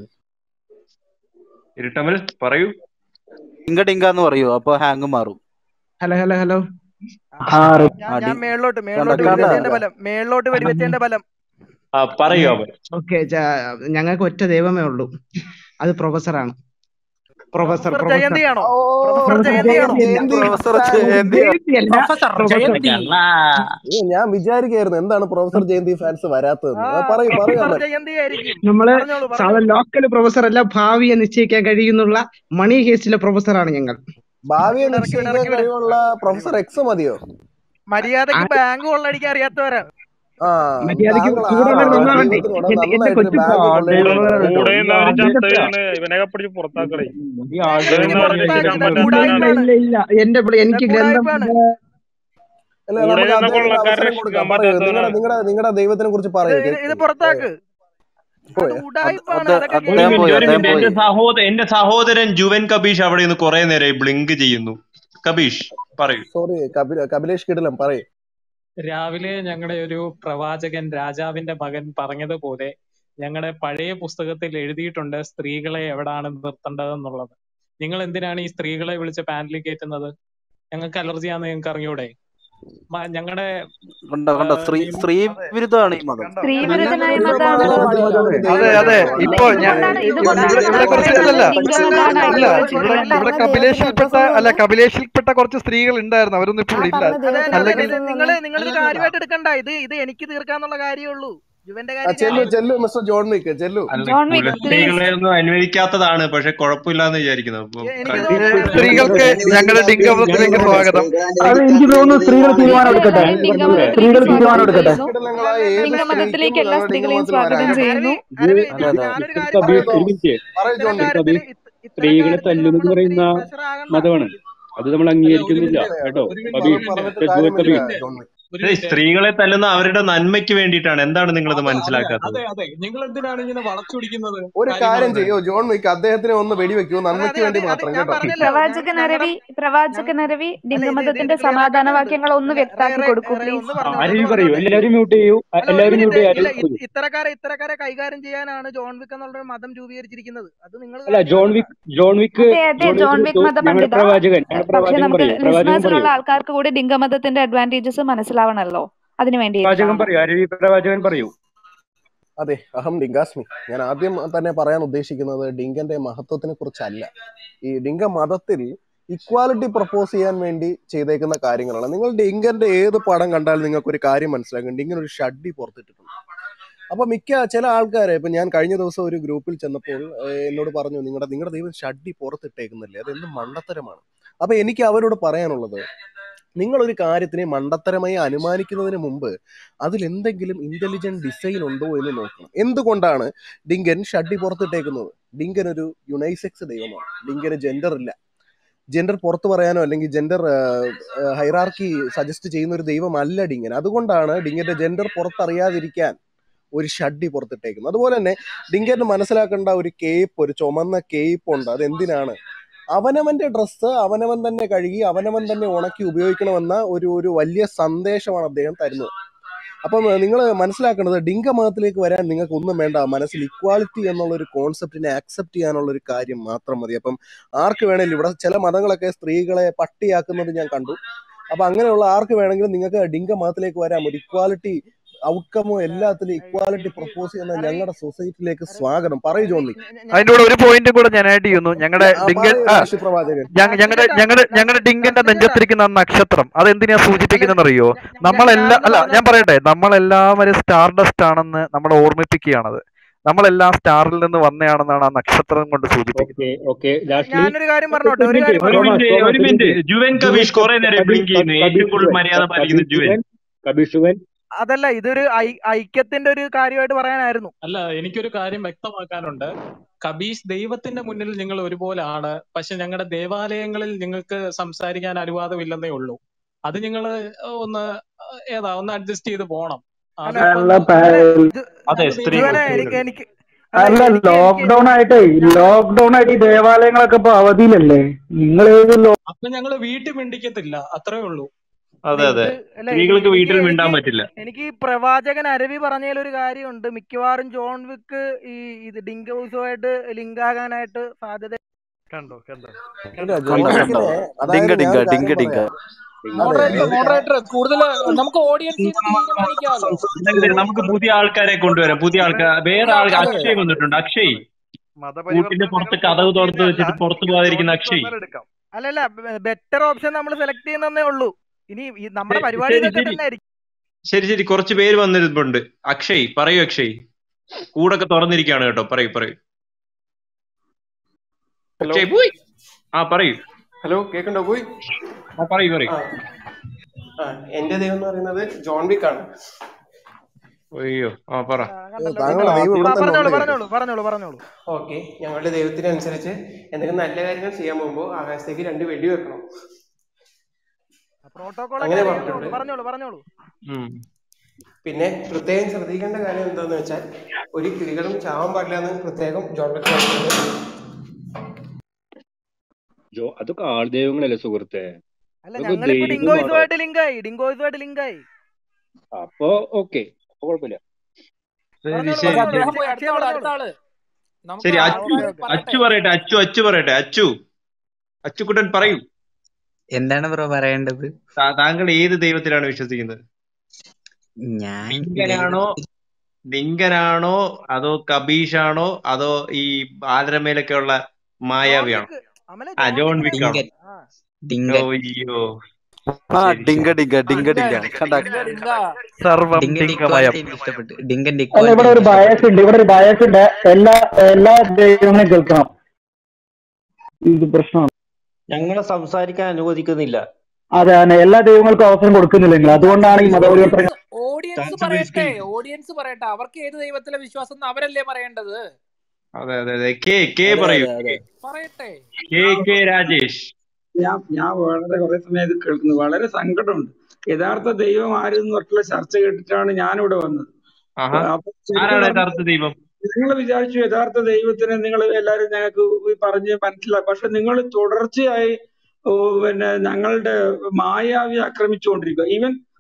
ഇരുട്ടമൽ പറയൂ ഡിങ്ക ഡിങ്ക എന്ന് പറയൂ അപ്പൊ ഹാങ് മാറും ഹലോ ഹലോ ഹലോ ആ റെ- ഞാൻ ആ ഞാൻ ഡി മേളിലോട്ട് കണ്ട മേളിലോട്ട് കണ്ട വെടിവെച്ചതിന്റെ ബലം മേളിലോട്ട് വെടിവെച്ചതിന്റെ ബലം ആ പറയൂ അമൽ ഓക്കെ ഞങ്ങൾക്ക് ഒറ്റ ദൈവമേ ഉള്ളൂ അത് പ്രൊഫസറാണ് പ്രൊഫസർ പ്രൊഫസർ പ്രൊഫസർ ജയന്തിയാണോ ഓ പ്രൊഫസർ പ്രൊഫസർ ജയന്തിയാണോ ജയന്തി പ്രൊഫസർ താങ്ക് ജയന്തി ജയന്തിയല്ല പ്രൊഫസർ ജയന്തി ഏ, ഞാൻ വിചാരിക്കായിരുന്നു എന്താണ് പ്രൊഫസർ ജയന്തി ഫാൻസ് ആ വരാത്തതെന്ന് ആ, പറയൂ പറയൂ പ്രൊഫസർ അമൽ ജയന്തി ആയിരിക്കും നമ്മള് പറഞ്ഞോളൂ സാധാരണ പറഞ്ഞോളൂ ലോക്കൽ പ്രൊഫസർ അല്ല ഭാവിയെ നിശ്ചയിക്കാൻ കഴിയുന്നുള്ള മണി കേസിലെ പ്രൊഫസറാണ് ഞങ്ങൾ ഭാവിയെ ഇറക്കി വിട് നിശ്ചയിക്കാൻ ഇറക്കി വിട് കഴിവുള്ള പ്രൊഫസർ എക്സ് മതിയോ മര്യാദക്ക് ബാങ്ക് കൊള്ളടിക്കാൻ അറിയാത്തവരാണ് ആ മര്യാദക്ക് താങ്കൾ കൂടെ ആ നന്നാവണ്ടേ ദൈവത്തിനോട് എന്റെ എന്റെ നന്നായിട്ട് കൊച്ചു ബാങ്ക് കൊള്ളയടിക്കാൻ കൂടെ അറിയാം നിന്നവര് ചത്തയാണ് ഇവനൊക്കെ പിടിച്ച് പുറത്താക്കളെ ഈ കൂടെ ആൾക്കാരെ നിന്നവരെ ഇതൊക്കെ രക്ഷിക്കാൻ ഇല്ല പറ്റാത്തവനാണ് ഉടായ്പാണ് ഇല്ല ഇല്ല എന്റെ ഇവിടെ ഇതൊക്കെ എനിക്ക് ഗ്രന്ഥം ഉടായ്പാണ് അല്ല കൂടെ നമുക്ക് നിന്ന അദ്ദേഹത്തിന് കൊള്ളക്കാരനെ അവസരം കൊടുക്കാം രക്ഷിക്കാൻ പറയൂ നിങ്ങളുടെ പറ്റാത്തവനാണ് നിങ്ങളുടെ നിങ്ങളുടെ ദൈവത്തിനെ കുറിച്ച് ഇത് പറയൂ ഇത് ഇത് കേൾക്കുന്നു പുറത്താക്ക് അത് പോയോ അത് ഉടായ്പാണ് അത് അതൊക്കെ ഒരു അദ്ദേഹം കേൾക്കാൻ പോയി മിനിറ്റ് ഒരു അദ്ദേഹം മിനിറ്റ് എന്റെ പോയി സഹോദരൻ എന്റെ സഹോദരൻ ജുവൻ കബീഷ് അവിടെ നിന്ന് കുറെ നേരമായി ബ്ലിങ്ക് ചെയ്യുന്നു കബീഷ് പറയൂ സോറി കപില കപിലേഷ് കിടിലം പറയൂ രാവിലെ ഞങ്ങളുടെ ഒരു പ്രവാചകൻ രാജാവിന്റെ മകൻ പറഞ്ഞതുപോലെ ഞങ്ങളുടെ പഴയ പുസ്തകത്തിൽ എഴുതിയിട്ടുണ്ട് സ്ത്രീകളെ എവിടാണ് നിർത്തേണ്ടതെന്നുള്ളത് നിങ്ങൾ എന്തിനാണ് ഈ സ്ത്രീകളെ വിളിച്ച് പാനലിൽ കയറ്റുന്നത് ഞങ്ങൾക്ക് അലർജിയാന്ന് നിങ്ങൾക്ക് അറിഞ്ഞൂടെ ഞങ്ങളുടെ കണ്ടോ കണ്ടോ സ്ത്രീ സ്ത്രീ വിരുദ്ധമാണ് ഈ മതം സ്ത്രീ വിരുദ്ധനായ സ്ത്രീ മതാണ് വിരുദ്ധമായ അതെ ഒരു ദൈവം അതെ നമുക്ക് ഇപ്പൊ ഞാൻ ഇതുകൊണ്ടാണ് ഇവിടെ ഇതുകൊണ്ടാണ് ഇവിടെ കുറച്ച് പറയുന്നത് അല്ലല്ല ലിംഗമതാണ് അല്ല അടിച്ചു ഇവിടെ വെച്ചിരിക്കുന്നത് ഇവിടെ കപിലേഷിൽപ്പെട്ട അല്ല കപിലേഷിൽപ്പെട്ട കുറച്ച് സ്ത്രീകൾ ഉണ്ടായിരുന്നു അവരൊന്നും ഇപ്പൊ ഇവിടെ ഇല്ല അതെ അതെ അതെ അല്ലെങ്കിൽ ഇത് നിങ്ങള് നിങ്ങൾ ഇത് കാര്യമായിട്ട് എടുക്കണ്ട ഇത് ഇത് എനിക്ക് തീർക്കാന്നുള്ള കാര്യമേ ഉള്ളൂ യുവന്റെ ആ കാര്യം ചെല്ലു ഞാൻ ചെല്ലു മിസ്റ്റർ ജോൺ വിക്ക് ചെല്ലു അല്ല ജോൺ വിക്ക് പ്ലീസ് കുലസ്ത്രീകളെ ഒന്നും അനുവദിക്കാത്തതാണ് പക്ഷെ കുഴപ്പമില്ലാന്ന് വിചാരിക്കുന്നു അപ്പൊ എനിക്ക് ക- തോന്നുന്നു സ്ത്രീകൾക്ക് ഞങ്ങളുടെ ഡിംഗമതത്തിലേക്ക് സ്വാഗതം അത് എനിക്ക് തോന്നുന്നു സ്ത്രീകൾ തീരുമാനം എടുക്കട്ടെ ലിംഗമതത്തിലേക്ക് സ്ത്രീകൾ തീരുമാനം സ്വാഗതം എടുക്കട്ടെ ചെയ്യുന്നു കിടിലങ്ങളായ ഏത് ലിംഗമതത്തിലേക്ക് സ്ത്രീക്കും എല്ലാ ഞങ്ങളുടെ സ്ത്രീകളെയും ലിംഗമതത്തിൽ സ്വാഗതം വരാം ചെയ്യുന്നു അരവി ഇത് അരവി അതെ ഞാൻ അതെ ഞാനൊരു കാര്യം കബീർ പറയാം ഒരു മിനിറ്റ് പറയൂ ഇത്തരം ജോൺ വിക്ക് കാര്യത്തിൽ കബീർ ഇത്തരം സ്ത്രീകളെ കാര്യത്തിൽ തല്ലുന്നു നമ്മൾ പറയുന്ന ഒത്തിരി പ്രഷർ ആകണ്ട മതമാണ് അത് നമ്മൾ അല്ല ഒരു അംഗീകരിക്കുന്നില്ല മിനിറ്റ് അത് കേട്ടോ ഒരു അത് മിനിറ്റ് കബീർ ഒരു പറഞ്ഞിട്ട് മിനിറ്റ് ജുവൽ കാര്യമില്ല കബീർ ജോൺ വിക്ക് ഒരു ഏയ് മിനിറ്റ് സ്ത്രീകളെ തല്ലുന്ന അവരുടെ നന്മയ്ക്ക് വേണ്ടിയിട്ടാണ് എന്താണ് നിങ്ങളിത് അതെ അതെ മനസ്സിലാക്കാത്തത് അതെ അതെ നിങ്ങൾ എന്തിനാണ് ഇങ്ങനെ വളച്ചൊടിക്കുന്നത് ഒരു കാര്യം കാര്യങ്ങളൊക്കെ ചെയ്യോ ജോൺ വിക്ക് അദ്ദേഹത്തിനെ ഒന്ന് വെടിവെക്കൂ അതെ നന്മയ്ക്ക് അതെ വേണ്ടി അതെ അതെ മാത്രം ഞാൻ കേട്ടോ പറഞ്ഞല്ലോ ഞാൻ പ്രവാചകൻ ഞങ്ങളുടെ അരവി പ്രവാചകൻ അരവി അല്ല ഇത് ഇത് ഇത് ലിംഗമതത്തിന്റെ ക്ലിയർ സമാധാന ആക്കാനുണ്ട് വാക്യങ്ങൾ ഒന്ന് അല്ല റേ വ്യക്താക്കി റേ കൊടുക്കൂ റേ പ്ലീസ് ഒന്ന് ആ, പറഞ്ഞോട്ടെ അരുവി ഒന്ന് പറയൂ പറഞ്ഞോട്ടെ എല്ലാവരും മ്യൂട്ട് ചെയ്യൂ അ- അല്ല ഒരു എല്ലാവരും മ്യൂട്ട് മിനിറ്റ് ചെയ്യൂ ഇല്ല അരുവി ഇത് പറയൂ ഇത്തരക്കാരെ ഇത്തരക്കാരെ കൈകാര്യം ചെയ്യാനാണ് ജോൺ വിക്ക് എന്നുള്ള ഒരു മതം രൂപീകരിച്ചിരിക്കുന്നത് അത് നിങ്ങൾ അല്ല ജോൺ കാര്യമാക്കണ്ട വിക്ക് ജോൺ വിക്ക് അതെ അതെ ജോൺ ജോൺ വിക്ക് വിക്ക് ചോ- ഞങ്ങളുടെ മതപണ്ഡിത പ്രവാചകൻ ഞങ്ങളുടെ പക്ഷെ പ്രവാചകൻ നമുക്ക് പറയൂ പ്രവാചകൻ ലിസ്ണേഴ്സിലുള്ള പറയൂ ആൾക്കാർക്ക് കൂടി ലിംഗമതത്തിന്റെ അഡ്വാൻറ്റേജസ് മനസ്സിലാവണമല്ലോ അതിനു പ്രവാചകൻ വേണ്ടിയിട്ടാണ് പറയൂ അരുവി പ്രവാചകൻ പറയൂ അതെ അഹം ഡിങ്കാസ്മി ഞാൻ ആദ്യം തന്നെ പറയാൻ ഉദ്ദേശിക്കുന്നത് ഡിങ്കന്റെ മഹത്വത്തിനെ കുറിച്ചല്ല ഈ ഡിങ്ക മതത്തിൽ ഇക്വാലിറ്റി പ്രപ്പോസ് ചെയ്യാൻ വേണ്ടി ചെയ്തേക്കുന്ന കാര്യങ്ങളാണ് നിങ്ങൾ ഡിങ്കന്റെ ഏത് പടം കണ്ടാലും നിങ്ങൾക്ക് ഒരു കാര്യം മനസ്സിലാക്കും ഡിങ്കൻ ഒരു ഷഡ്ഡി പുറത്തിട്ടിട്ടുണ്ട് അപ്പൊ മിക്ക ചില ആൾക്കാരെ ഇപ്പൊ ഞാൻ കഴിഞ്ഞ ദിവസം ഒരു ഗ്രൂപ്പിൽ ചെന്നപ്പോൾ ഏഹ്, എന്നോട് പറഞ്ഞു നിങ്ങളുടെ നിങ്ങളുടെ ദൈവം ഷഡ്ഡി പുറത്തിട്ടേക്കുന്നില്ലേ അത് എന്ത് മണ്ടത്തരമാണ് അപ്പൊ എനിക്ക് അവരോട് പറയാനുള്ളത് നിങ്ങൾ ഒരു കാര്യത്തിനെ മണ്ടത്തരമായി അനുമാനിക്കുന്നതിന് മുമ്പ് അതിൽ എന്തെങ്കിലും ഇന്റലിജന്റ് ഡിസൈൻ ഉണ്ടോ എന്ന് നോക്കണം എന്തുകൊണ്ടാണ് ഡിങ്കൻ ഷഡ്ഡി പുറത്തിട്ടേക്കുന്നത് ഡിങ്കൻ ഒരു യുണൈസെക്സ് ദൈവമാണ് ഡിങ്കന് ജെൻഡർ ഇല്ല ജെൻഡർ പുറത്തു പറയാനോ അല്ലെങ്കിൽ ജെൻഡർ ഹൈറാർക്കി സജസ്റ്റ് ചെയ്യുന്ന ഒരു ദൈവമല്ല ഡിങ്കൻ അതുകൊണ്ടാണ് ഡിങ്കന്റെ ജെൻഡർ പുറത്തറിയാതിരിക്കാൻ ഒരു ഷഡ്ഡി പുറത്തിട്ടേക്കുന്നത് അതുപോലെ തന്നെ ഡിങ്കന് മനസ്സിലാക്കേണ്ട ഒരു കേപ്പ് ഒരു ചുമന്ന കേപ്പ് ഉണ്ട് അത് എന്തിനാണ് അവനവന്റെ ഡ്രസ്സ് അവനവൻ തന്നെ കഴുകി അവനവൻ തന്നെ ഉണക്കി ഉപയോഗിക്കണമെന്ന ഒരു ഒരു വലിയ സന്ദേശമാണ് അദ്ദേഹം തരുന്നത് അപ്പം നിങ്ങൾ മനസ്സിലാക്കേണ്ടത് ഡിങ്ക മതത്തിലേക്ക് വരാൻ നിങ്ങൾക്ക് ഒന്നും വേണ്ട മനസ്സിൽ ഇക്വാലിറ്റി എന്നുള്ള ഒരു കോൺസെപ്റ്റിനെ ആക്സെപ്റ്റ് ചെയ്യാനുള്ള ഒരു കാര്യം മാത്രം മതി അപ്പം ആർക്ക് വേണേലും ഇവിടെ ചില മതങ്ങളൊക്കെ സ്ത്രീകളെ പട്ടിയാക്കുന്നത് ഞാൻ കണ്ടു അപ്പൊ അങ്ങനെയുള്ള ആർക്ക് വേണമെങ്കിലും നിങ്ങൾക്ക് ഡിങ്ക മതത്തിലേക്ക് വരാം ഒരു ഇക്വാലിറ്റി ഔട്ട്കമോ എല്ലാത്തിലും ഇക്വാലിറ്റി പ്രപ്പോസ് ചെയ്യുന്ന ഞങ്ങളുടെ സൊസൈറ്റിയിലേക്ക് സ്വാഗതം പറയൂ ജോൺലി അതിന്റെ കൂടെ ഒരു പോയിന്റ് കൂടെ ഞാൻ ആഡ് ചെയ്യുന്നു ഞങ്ങളുടെ ആ, ഡിങ്കൻ പറയൂ ആ രാഷ്ട്രീയ പ്രവാചകൻ ഞങ്ങളുടെ ഞങ്ങളുടെ ഞങ്ങളുടെ ഡിങ്കന്റെ നെഞ്ചത്തിരിക്കുന്ന ആ നക്ഷത്രം അത് എന്തിനാ സൂചിപ്പിക്കുന്നത് അറിയോ നമ്മളെല്ലാം അല്ല ഞാൻ പറയട്ടെ നമ്മളെല്ലാവരും സ്റ്റാർ ഡസ്റ്റ് ആണെന്ന് നമ്മളെ ഓർമ്മിപ്പിക്കുകയാണത് നമ്മളെല്ലാം സ്റ്റാറിൽ നിന്ന് വന്നയാണെന്നാണ് ആ നക്ഷത്രം കൊണ്ട് സൂചിപ്പിക്കുന്നത് ഓക്കെ ലാസ്റ്റ്ലി ഞാനൊരു കാര്യം പറഞ്ഞോട്ടെ ഒരു കാര്യം ഒരു പറഞ്ഞോട്ടെ മിനിറ്റ് ഒരു മിനിറ്റ് ജുവൻ കബീഷ് കുറെ നേരം ബ്ലിങ്ക് ചെയ്യുന്നു ഏറ്റവും കൂടുതൽ മര്യാദ പാലിക്കുന്ന ജുവൻ കബീഷുവൻ അതല്ല ഇതൊരു ഐ- ഐക്യത്തിന്റെ ഒരു കാര്യമായിട്ട് പറയാനായിരുന്നു അല്ല എനിക്കൊരു കാര്യം വ്യക്തമാക്കാനുണ്ട് കബീസ് ദൈവത്തിന്റെ മുന്നിൽ നിങ്ങൾ ഒരുപോലെ ആണ് പക്ഷെ ഞങ്ങളുടെ ദേവാലയങ്ങളിൽ നിങ്ങൾക്ക് സംസാരിക്കാൻ അനുവാദമില്ലെന്നേ ഉള്ളൂ അത് നിങ്ങൾ ഒന്ന് ഏതാ ഒന്ന് അഡ്ജസ്റ്റ് ചെയ്ത് പോണം അല്ല അതിപ്പം അല്ല പ- ജു- അതെ സ്ത്രീ ജുവനെ എനിക്ക് എനിക്ക് അല്ല അല്ല എനിക്ക് എനിക്ക് ലോക്ക്ഡൌൺ ആയിട്ടേ ലോക്ക്ഡൌൺ ആയിട്ട് ഈ ദേവാലയങ്ങളൊക്കെ ഇപ്പൊ അവധിയിലല്ലേ നിങ്ങൾ ഏത് ലോ- അപ്പൊ ഞങ്ങള് വീട്ടിൽ മിണ്ടിക്കത്തില്ല അത്രേ ഉള്ളൂ അതെ അല്ല അതെ ഇത് അല്ല സ്ത്രീകൾക്ക് എനിക്ക് വീട്ടിൽ എനിക്ക് മിണ്ടാൻ പറ്റില്ല എനിക്ക് ഈ പ്രവാചകൻ അരവി പറഞ്ഞതിൽ ഒരു കാര്യമുണ്ട് മിക്കവാറും ജോൺ വിക്ക് ഈ ഇത് ഡിങ്ക് ഹൗസുമായിട്ട് ലിങ്ക് ആകാനായിട്ട് സാധ്യത കണ്ടോ കണ്ടോ അല്ല കണ്ടോ ജോൺ കണ്ടോ വിക്കിനെ ഡിങ്ക അതായത് ഞാൻ ഡിങ്ക ഒരു ഡിങ്ക കാര്യം ഡിങ്ക പറയാം അതെ മോഡറേറ്റർ ഒരു കാ- മോഡറേറ്റർ കൂടുതൽ നമുക്ക് ഓഡിയൻസിൽ നിന്ന് തീരുമാനിക്കാമല്ലോ അതെ, നമുക്ക് പുതിയ ആൾക്കാരെ കൊണ്ടുവരാം പുതിയ ആൾക്കാർ വേറെ പുതിയ ആൾ ആൾക്കാരെ അക്ഷയ് വന്നിട്ടുണ്ട് അക്ഷയ് കൂട്ടിന്റെ മതപരിവർത്തനം പുറത്ത് ഞങ്ങൾ കഥവ് പ്രൊമോട്ട് തുറത്ത് ചെയ്യുന്നതല്ല വെച്ചിട്ട് പുറത്തു എനിക്ക് ജോൺ പോകാതിരിക്കുന്ന വിക്ക് അക്ഷയ് വന്നാൽ എടുക്കാം അല്ലല്ല ബെറ്റർ ഓപ്ഷൻ നമ്മൾ സെലക്ട് ചെയ്യുന്നതേ ഉള്ളൂ ഇനി ഈ നമ്മുടെ ശരി പരിപാടി ശരി ഇതൊക്കെ ശരി തന്നെ ആയിരിക്കും ശരി ശരി കുറച്ച് പേര് വന്നിരുന്നുണ്ട് അക്ഷയ് പറയൂ അക്ഷയ് കൂടൊക്കെ തുറന്നിരിക്കുകയാണ് കേട്ടോ പറയൂ പറയൂ ഹലോ അക്ഷയ് പോയി ആ പറയൂ ഹലോ കേൾക്കണ്ടോ പോയി ആ പറയൂ പറയൂ ആ ആ എന്റെ ദൈവം എന്ന് പറയുന്നത് ജോൺ വിക്ക് ആണ് അയ്യോ ആ പറ ആ, ഏ, കണ്ടല്ലോ താങ്കളുടെ കണ്ടല്ലോ ദൈവം ആ, ഇവിടെ തന്നെ പറഞ്ഞോളൂ ഉണ്ട് കേട്ടോ പറഞ്ഞോളൂ പറഞ്ഞോളൂ പറഞ്ഞോളൂ ഓക്കെ ഞങ്ങളുടെ ദൈവത്തിനനുസരിച്ച് എന്തെങ്കിലും നല്ല കാര്യങ്ങൾ ചെയ്യാൻ പോകുമ്പോൾ ആകാശത്തേക്ക് രണ്ട് വെടി വെക്കണം പ്രോട്ടോകോൾ ഒക്കെ അങ്ങനെ അറിയാലോ പറഞ്ഞിട്ടുണ്ട് പറഞ്ഞോളൂ പറഞ്ഞോളൂ ഉം. പിന്നെ പ്രത്യേകം ശ്രദ്ധിക്കേണ്ട കാര്യം എന്താന്ന് വെച്ചാൽ ഒരു കിളികളും ചാവാൻ പാടില്ല എന്ന് പ്രത്യേകം ജോൺ വിക്ക് പറഞ്ഞിട്ടുണ്ട് ജോ അതൊക്കെ ആൾദൈവങ്ങളല്ലേ സുഹൃത്തെ അല്ല അതൊക്കെ ഞങ്ങളിപ്പോ ദൈവമാണോ ഡിങ്കോയിസുമായിട്ട് ലിങ്കായി ഡിങ്കോയിസുമായിട്ട് ലിങ്കായി അപ്പൊ ഓക്കെ കുഴപ്പമില്ല ശരി പറഞ്ഞോളൂ ശരി പറഞ്ഞോളൂ ശരി അദ്ദേഹം പോയി അക്ഷയ് അടുത്ത ആള് പറഞ്ഞോളൂ അടുത്ത ആള് നമുക്ക് ശരി ആ അച്ചു ഓക്കെ ഓക്കെ അച്ചു പറയട്ടെ പറയട്ടെ അച്ചു അച്ചു പറയട്ടെ അച്ചു അച്ചുക്കുട്ടൻ പറയൂ എന്താണ് ബ്രോ പറയേണ്ടത് താ- താങ്കൾ ഏത് ദൈവത്തിലാണ് വിശ്വസിക്കുന്നത് ഞാൻ ഡിങ്കനാണോ ദൈവത്തിൽ ഡിങ്കനാണോ അതോ കബീഷാണോ അതോ ഈ ആലരമേലൊക്കെ ഉള്ള ജോൺ മായാവിയാണോ വിക്ക് അമലെ ആ ജോൺ ജോൺ വിക്കിനെ വിക്ക് ആണോ ഡിങ്കൻ ആ ഡിങ്കൻ അയ്യോ ആ ശരി ഡിങ്ക ശരി ഡിങ്ക ഡിങ്ക ഡിങ്ക ഡിങ്ക കണ്ട ഡിങ്ക ഡിങ്ക സർവം ഡിങ്കന്റെ ഡിങ്കമയം ഇക്വാലിറ്റി എനിക്ക് ഇഷ്ടപ്പെട്ടു ഡിങ്കന്റെ അല്ല ഇക്വാലിറ്റി ഇവിടെ ഒരു എനിക്ക് ബയസ് ഇഷ്ടപ്പെട്ടു ഉണ്ട് ഇവിടെ ഒരു ബയസ് ഉണ്ട് എല്ലാ എല്ലാ ദൈവങ്ങളെയും കേൾക്കണം ഇത് പ്രശ്നമാണ് ഞങ്ങളെ സംസാരിക്കാൻ അനുവദിക്കുന്നില്ല അതെ അതെ എല്ലാ ദൈവങ്ങൾക്കും അവസരം കൊടുക്കുന്നില്ല നിങ്ങൾ അതുകൊണ്ടാണ് ഈ മതപരിവർത്തനം ഓഡിയൻസ് ഓഡിയൻസ് പറയട്ടെ ഓഡിയൻസ് പറയട്ടെ അവർക്ക് ഏത് ദൈവത്തിലെ വിശ്വാസം എന്ന് അവരല്ലേ പറയേണ്ടത് അതെ അതെ അതെ കെ കെ അതെ പറയൂ അതെ അതെ കെ പറയട്ടെ കെ കെ രാജേഷ് ഞാൻ ഞാൻ വളരെ കുറെ സമയം ഇത് കേൾക്കുന്നു വളരെ സങ്കടമുണ്ട് യഥാർത്ഥ ദൈവം ആരെന്ന് പറഞ്ഞിട്ടുള്ള ചർച്ച കേട്ടിട്ടാണ് ഞാനിവിടെ വന്നത് ആഹാ അപ്പൊ ശരിക്കും ആരാണ് പറഞ്ഞാൽ യഥാർത്ഥ ദൈവം നിങ്ങൾ വിചാരിച്ചു യഥാർത്ഥ ദൈവത്തിനെ നിങ്ങൾ എല്ലാവരും ഞങ്ങൾക്ക് ഈ പറഞ്ഞ് മനസ്സിലായി പക്ഷെ നിങ്ങൾ തുടർച്ചയായി ഓ, പിന്നെ ഞങ്ങളുടെ മായാവി ആക്രമിച്ചുകൊണ്ടിരിക്കുക ഈവൻ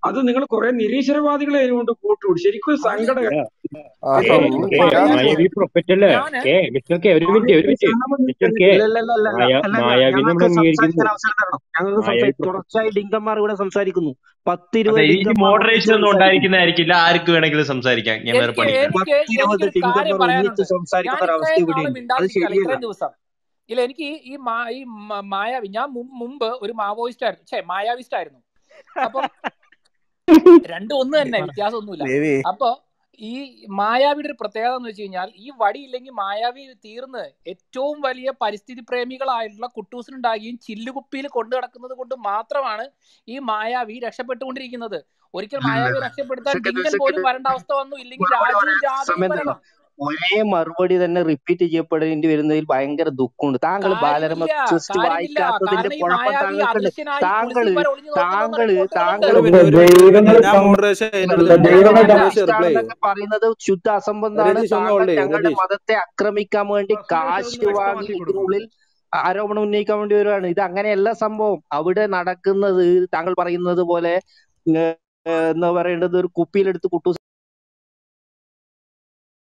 അത് നിങ്ങൾ കുറെ നിരീശ്വരവാദികളെ അതിനുകൊണ്ട് കൂട്ടുകൂടി ശരിക്കും ഒരു സങ്കടം കെ കെ മായാവി പ്രൊഫറ്റ് അല്ലേ ഞാന് കെ മിസ്റ്റർ കെ ഒരു മിനിറ്റ് ഒരു മിനിറ്റ് മിസ്റ്റർ കെ മായ മായാവി നമ്മൾ ഞങ്ങൾക്ക് അംഗീകരിക്കുന്നു സംസാരിക്കാൻ അവസരം തരണം ഞങ്ങൾക്ക് മായാവി സംസാരിക്കും പ്രൊഫറ്റ് തുടർച്ചയായി ഡിങ്കന്മാർ ഇവിടെ സംസാരിക്കുന്നു പത്ത് അതെ ഇരുപത് ഈ ഡിങ്കന്മാർ മോഡറേഷൻ ഒന്നിച്ച് ഒന്നും സംസാരിക്കുന്നു ഉണ്ടായിരിക്കുന്നതായിരിക്കില്ല ആർക്ക് വേണമെങ്കിലും സംസാരിക്കാം ഞാൻ വേറെ എനിക്ക് പണിയില്ല എനിക്ക് പത്തിരുപത് എനിക്കൊരു കാര്യം ഡിങ്കന്മാർ പറയാനുണ്ട് ഒന്നിച്ച് ഞാൻ സംസാരിക്കുന്ന ഒരു അവസ്ഥ ഇത്രയും നാള് ഇവിടെയുണ്ട് അത് മിണ്ടാതിരിക്കുകയല്ല ശരിയല്ല ഇത്രയും ദിവസം ഇല്ല എനിക്ക് ഈ മാ ഈ മ- മായാവി ഞാൻ മും- മുമ്പ് ഒരു മാവോയിസ്റ്റ് ആയിരുന്നു ഛേ മായാവിസ്റ്റ് ആയിരുന്നു അപ്പം രണ്ടും ഒന്ന് തന്നെ വ്യത്യാസമൊന്നുമില്ല ദേവി അപ്പൊ ഈ മായാവിയുടെ ഒരു പ്രത്യേകത എന്ന് വെച്ച് കഴിഞ്ഞാൽ ഈ വടി ഇല്ലെങ്കിൽ മായാവി തീർന്ന് ഏറ്റവും വലിയ പരിസ്ഥിതി പ്രേമികളായിട്ടുള്ള കുട്ടൂസിനുണ്ടാകുകയും ചില്ലുകുപ്പിയിൽ കൊണ്ടു നടക്കുന്നത് കൊണ്ട് മാത്രമാണ് ഈ മായാവി രക്ഷപ്പെട്ടുകൊണ്ടിരിക്കുന്നത് ഒരിക്കൽ മായാവി രക്ഷപ്പെടുത്താൻ സെക്കൻഡ് ഡിങ്കൻ സെക്കൻഡ് പോലും വരേണ്ട അവസ്ഥ വന്നു ഇല്ലെങ്കിൽ മറുപടി രാജുവും പറയാൻ രാധയും സമയം വരണം തരണം ഒരേ മറുപടി തന്നെ റിപ്പീറ്റ് ചെയ്യപ്പെടേണ്ടി വരുന്നതിൽ ഭയങ്കര ദുഃഖമുണ്ട് താങ്കൾ ബാലരമ കാര്യമില്ല ജസ്റ്റ് കാര്യമില്ല വായിക്കാത്തതിന്റെ കാരണം ഈ കുഴപ്പം മായാവി താങ്കൾക്കുണ്ട് അദൃശ്യനായി താങ്കള് തുളസിപ്പര ഒളിഞ്ഞു നോക്കുന്ന താങ്കള് റിപ്പോർട്ടുകളുണ്ട് താങ്കൾ ഒരു മിനിറ്റ് ഒരു മിനിറ്റ് ഒരു ദൈവങ്ങൾ മിനിറ്റ് ഞാൻ സം- മോഡറേഷൻ നിങ്ങൾ അതിനുള്ള ദൈവങ്ങൾ സം- മോഡറേഷൻ റിപ്ലൈ ചെയ്യും ആണെന്നൊക്കെ പറയുന്നത് ശുദ്ധ അസംബന്ധമാണ് രതീഷ് ഒന്ന് താങ്കൾ ഹോൾഡ് ചെയ്യും ഞങ്ങളുടെ രതീഷ് മതത്തെ ആക്രമിക്കാൻ വേണ്ടി ഫസ്റ്റ് കാശ് ഒന്ന് വാങ്ങി വ്യക്തമാക്കി കൊടുക്കും ഇതിനുള്ളിൽ ആരോപണം ഉന്നയിക്കാൻ വേണ്ടി വരുവാണ് ഇത് അങ്ങനെയല്ല സംഭവം അവിടെ നടക്കുന്നത് താങ്കൾ പറയുന്നത് പോലെ ഏഹ്, എന്താ പറയേണ്ടത് ഒരു കുപ്പിയിലെടുത്ത് കുട്ടൂസ്